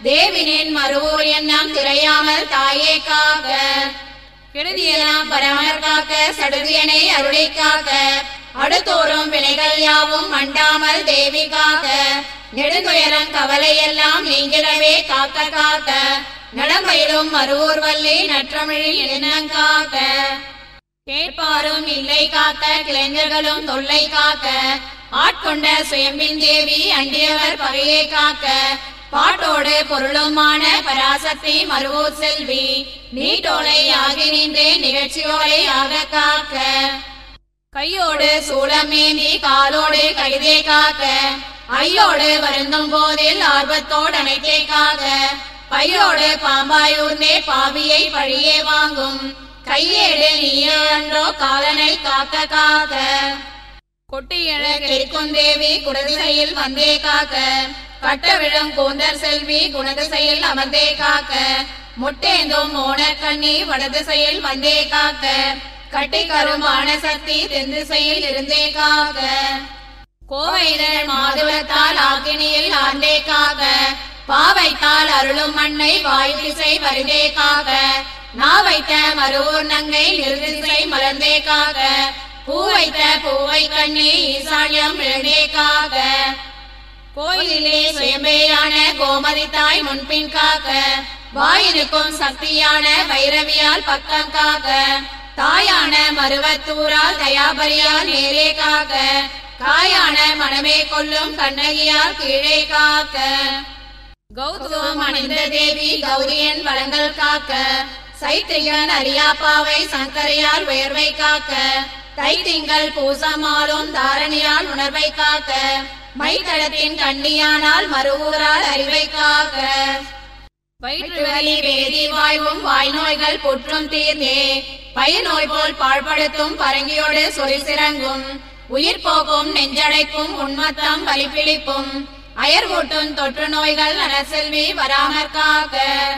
தேவினின் மறுவூர் எண்ணம் திரையாமல் தாயே காக்க கெடுதியெல்லாம் பராமர் காக்க சடுதியனை அருளை காக்க அடுத்தோறும் வினைகள் யாவும் மண்டாமல் தேவி காக்க நெடுந்துயரம் கவலை எல்லாம் நீங்கிடவே காக்க காக்க நடம்பயிலும் மறுவூர் வள்ளி நற்றமிழில் எண்ணம் காக்க கேட்பாரும் இல்லை காக்க கிளைஞர்களும் தொல்லை காக்க ஆட்கொண்ட சுயம்பின் தேவி அண்டியவர் பகையை காக்க பாட்டோடு பொருளுமான பராசக்தி மறுவூர் செல்வி நீட்டோலை ஆகி நின்றே நிகழ்ச்சியோலை ஆக காக்க கையோடு சூளமேந்தி காலோடு கைதே காக்க ஐயோடு வருந்தும் போதில் ஆர்வத்தோடு அனைத்தே காக்க பையோடு பாம்பாயூர்ந்தே பாவியை பழியே வாங்கும் கையேடு நீயே அன்றோ காலனை காக்க காக்க கொட்டியழ கெடுக்கும் தேவி குடதிசையில் வந்தே காக்க கட்ட விழும் கூந்தர் செல்வி குணதிசையில் அமர்ந்தே காக்க முட்டேந்தும் மோனக்கண்ணி வடதிசையில் வந்தே காக்க கட்டி கருமான சக்தி தென் திசையில் இருந்தே காக்க கோவையினர் மாதுளத்தால் ஆக்கினியில் ஆண்டே காக்க பாவைத்தால் அருளும் மண்ணை வாயு திசை வருந்தே காக்க நான் வைத்த மறுவூர் நங்கை நிறுதிசை மலர்ந்தே காக்க பூ வைத்த பூவை கண்ணி ஈசான்யம் விழுந்தே காக்க கோயிலிலே சுயம்பேயான கோமதி தாய் முன்பின் காக்க வாயிருக்கும் சக்தியான வைரவியால் பக்கம் காக்க தாயான மருவத்தூரால் தயாபரியால் நேரே காக்க காயான மனமே கொல்லும் கண்ணகியால் கீழே காக்க கௌதமம் அணிந்த தேவி கௌரியன் வளங்கள் காக்க சைத்திரியன் அரியாப்பாவை சங்கரையால் உயர்வை காக்க தைத்திங்கள் பூசமாலும் தாரணியால் உணர்வை காக்க மைத்தளத்தின் கண்ணியானால் மறுவூரால் அறிவை காக்க வயிற்று வலி வேதி வாய்வும் வாய் நோய்கள் புற்றும் தீர்ந்தே பயநோய் போல் பாழ்படுத்தும் பரங்கியோடு சொறி சிறங்கும் உயிர் போகும் நெஞ்சடைக்கும் உன்மத்தம் வலிப்பிடிப்பும் அயர்வூட்டும் தொற்று நோய்கள் நரசெல்வி வராமற் காக்க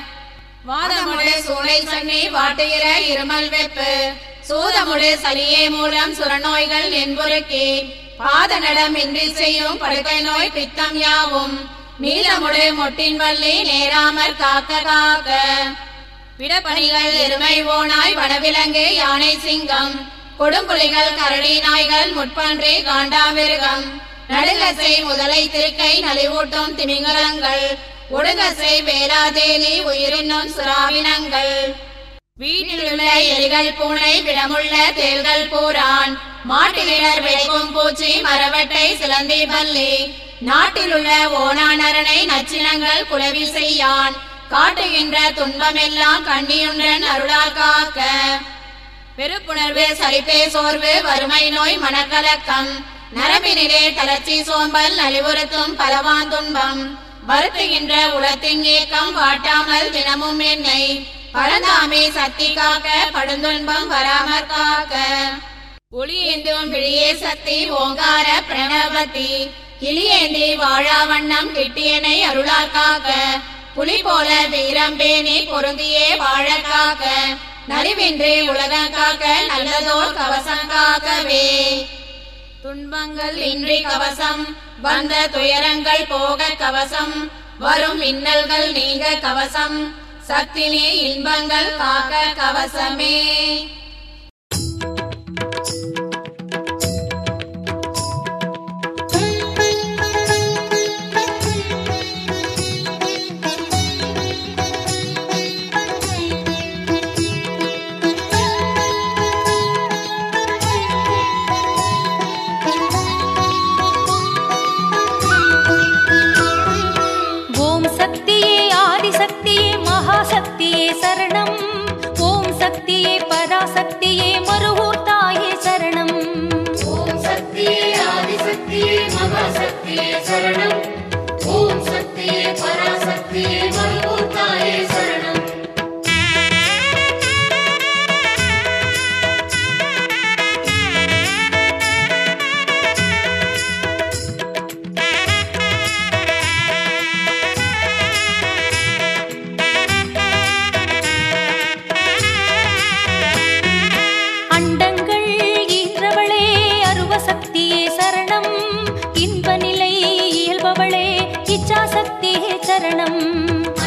வாதமுடு சூளை சன்னி வாட்டுகிற இருமல் வெப்பு சூதமுடு சலியே மூலம் சுரநோய்கள் என்புருக்கி பாத நடம் இன்றி செய்யும் படுக்கை நோய் பித்தம் யாவும் நீலமுடு மொட்டின் வள்ளி நேராமற் காக்க காக்க விடப்பணிகள் எருமை ஓனாய் வனவிலங்கு யானை சிங்கம் கொடும்புலிகள் கரடி நாய்கள் முட்பன்றி காண்டாமிருகம் நடுங்கசை முதலை திருக்கை நலிவூட்டும் திமிங்கலங்கள் ஒடுங்கசை வேளாதேலி உயிரினும் சுறாவினங்கள் வீட்டிலுள்ள எலிகள் பூனை விடமுள்ள தேள்கள் பூரான் மாட்டிலிடர் வெடிக்கும் பூச்சி மரவட்டை சிலந்தி பல்லி நாட்டிலுள்ள ஓணானரனை நச்சினங்கள் குலவி செய்யான் காட்டுகின்ற துன்பமெல்லாம் கண்ணியுன்றன் அருளால் காக்க வெறுப்புணர்வு சலிப்பே சோர்வு வறுமை நோய் மனக்கலக்கம் நரம்பினிலே தளர்ச்சி சோம்பல் நலிவுறுத்தும் பலவான் துன்பம் வருத்துகின்ற உலத்தின் ஏக்கம் வாட்டாமல் தினமும் என்னை பரந்தாமே சக்தி காக்க படுந்துன்பம் வராமற் காக்க ஒளியேந்தும் விழியே சக்தி ஓங்கார பிரணவதி கிளியேந்தி வாழா வண்ணம் கிட்டியனை அருளால் காக்க புலி போல வீரம் பேணி பொருந்தியே வாழ காக்க நலிவின்றி உலகம் காக்க நல்லதோர் கவசம் காக்கவே துன்பங்கள் இன்றி கவசம் வந்த துயரங்கள் போக கவசம் வரும் இன்னல்கள் நீங்க கவசம் சக்தினே இன்பங்கள் காக்க கவசமே ஓம் சக்தியே ஆதிசக்தியே மகாசக்தியே சரணம் ஓம் சக்தியே பராசக்தியே மறுவூர் தாயே சரணம் ஓம் சக்தியே ஆதிசக்தியே மகாசக்தியே சரணம் ஓம் சக்தியே பராசக்தியே மறுபூத்தாயே சரணம் அண்டங்கள் ஈன்றவளே அருவசக்தியே சரணம் இன்ப நிலை இயல்பவளே இச்சாசக்தியே சரணம்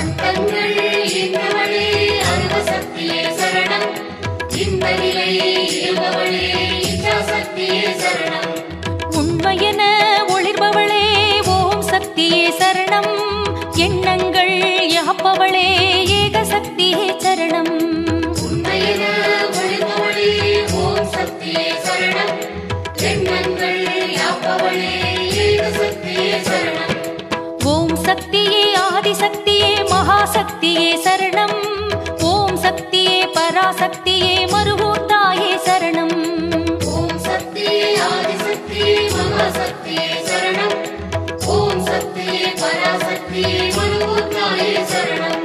இயல்பவளே இச்சாசக்தியே சரணம் உண்மையென ஒளிர்பவளே ஓம் சக்தியே சரணம் எண்ணங்கள் யாப்பவளே ஏக சக்தியே சரணம் உண்மையென ஒளிபவளே ஓம் சக்தியே சரணம் எண்ணங்கள் யாப்பவளே ஏக சக்தியே சரணம் ஓம் சக்தியே ஆதிசக்தியே மகாசக்தியே சரணம் ஓம் சக்தியே பராசக்தியே மருகூர்த்தாயே சரணம் ஓம் சக்தியே ஆதிசக்தியே மகாசக்தியே சரணம் ஓம் சக்தியே பராசக்தியே மனுபூத்தாயே சரணம்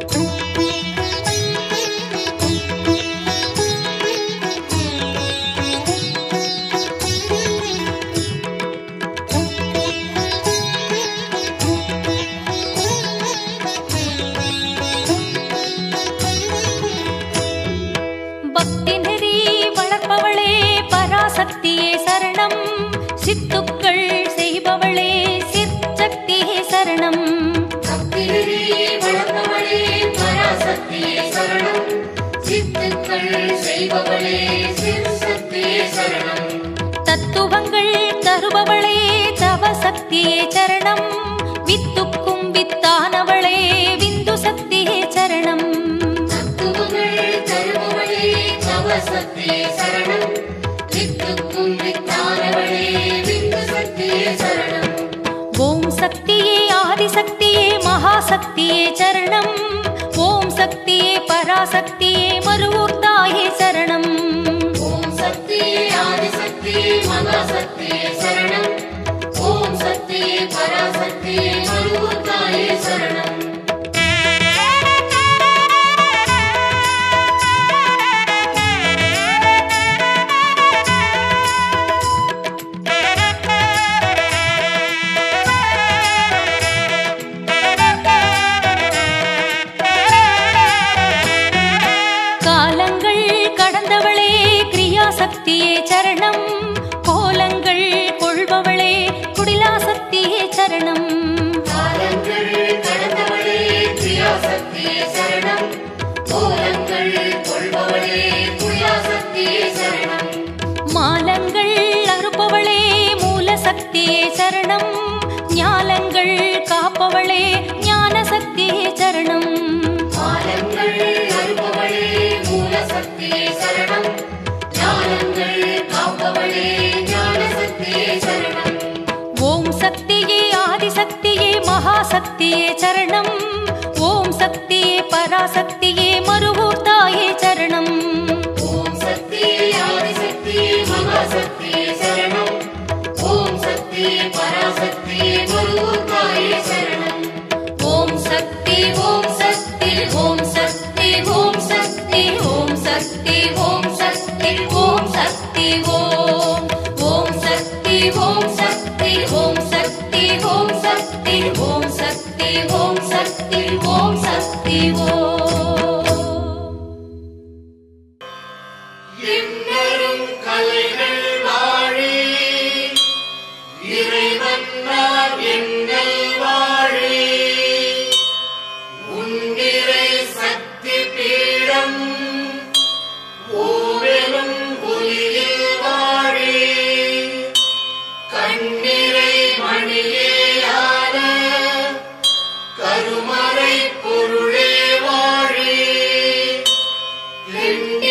பக்தி நெறி வளர்ப்பவளே பராசக்தியே சரணம் சித்துக்கள் செய்பவளே சிற்சக்தியே சரணம் பக்தியிலே வளர்ப்பவளே பராசக்தியே சரணம் சித்துக்கள் செய்பவளே சிறுசக்தியே சரணம் தத்துவங்கள் தருபவளே தவசக்தியே சரணம் வித்துக்கும் வித்தானவளே விந்து சக்தியே சரணம் தத்துவங்கள் தருபவளே தவசக்தியே சரணம் வித்துக்கும் வித்தானவளே விந்து சக்தியே சரணம் ஓம் சக்தியே ஆதிசக்தியே மகாசக்தியே சரணம் ஓம் சக்தியே பராசக்தியே மருவூர்த்தாயே சரணம் ஓம் சக்தியே ஆதிசக்தியே மகாசக்தியே சரணம் ஓம் சக்தியே பராசக்தியே மருவத்தாயே சரணம் காலங்கள் கடந்தவளே கிரியாசக்தியே சரணம் கோலங்கள் கொள்பவளே குடிலாசக்தியே சரணம் காலங்கள் கடந்தவளே கிரியாசக்தியே சரணம் கோலங்கள் கொள்பவளே குயாசக்தியே சரணம் மாலங்கள் அறுப்பவளே மூலசக்தியே சரணம் ஞாலங்கள் காப்பவளே ஞான சக்தியே சரணம் காலங்கள் அறுபவளே மூலசக்தியே சரணம் ஞானங்கள் காப்பவளே ஞானசக்தியே சரணம் ஓம் சக்தியே ஆதிசக்தியே மகாசக்தியே சரணம் ஓம் சக்தியே பராசக்தியே மருகூர்த்தாயே சரணம் ஓம் சக்தியே ஆதிசக்தியே மகாசக்தியே சரணம் ஓம் சக்தியே பராசக்தியே மருவத்தாயே சரணம் ஓம் சக்தி ஓம் சக்தி ஓம் சக்தி ஓம் சக்தி ஓம் சக்தி ஓம் சக்தி ஓம் சக்தி ஓம் ஓம் சக்தி ஓம் சக்தி ஓம் சக்தி ஓம் சக்தி ஓம் சக்தி ஓம் சக்தி ஓம் சக்தி ஓம் இன்னரும் கலைகள் வாழி இறைவன் நான் எங்கள் வாழி உன்னிறை சக்தி பீடம் ஓவெனும் ஒலியில் வாழி கண்ணிறை மணியேயான கருமறை பொருளே வாழி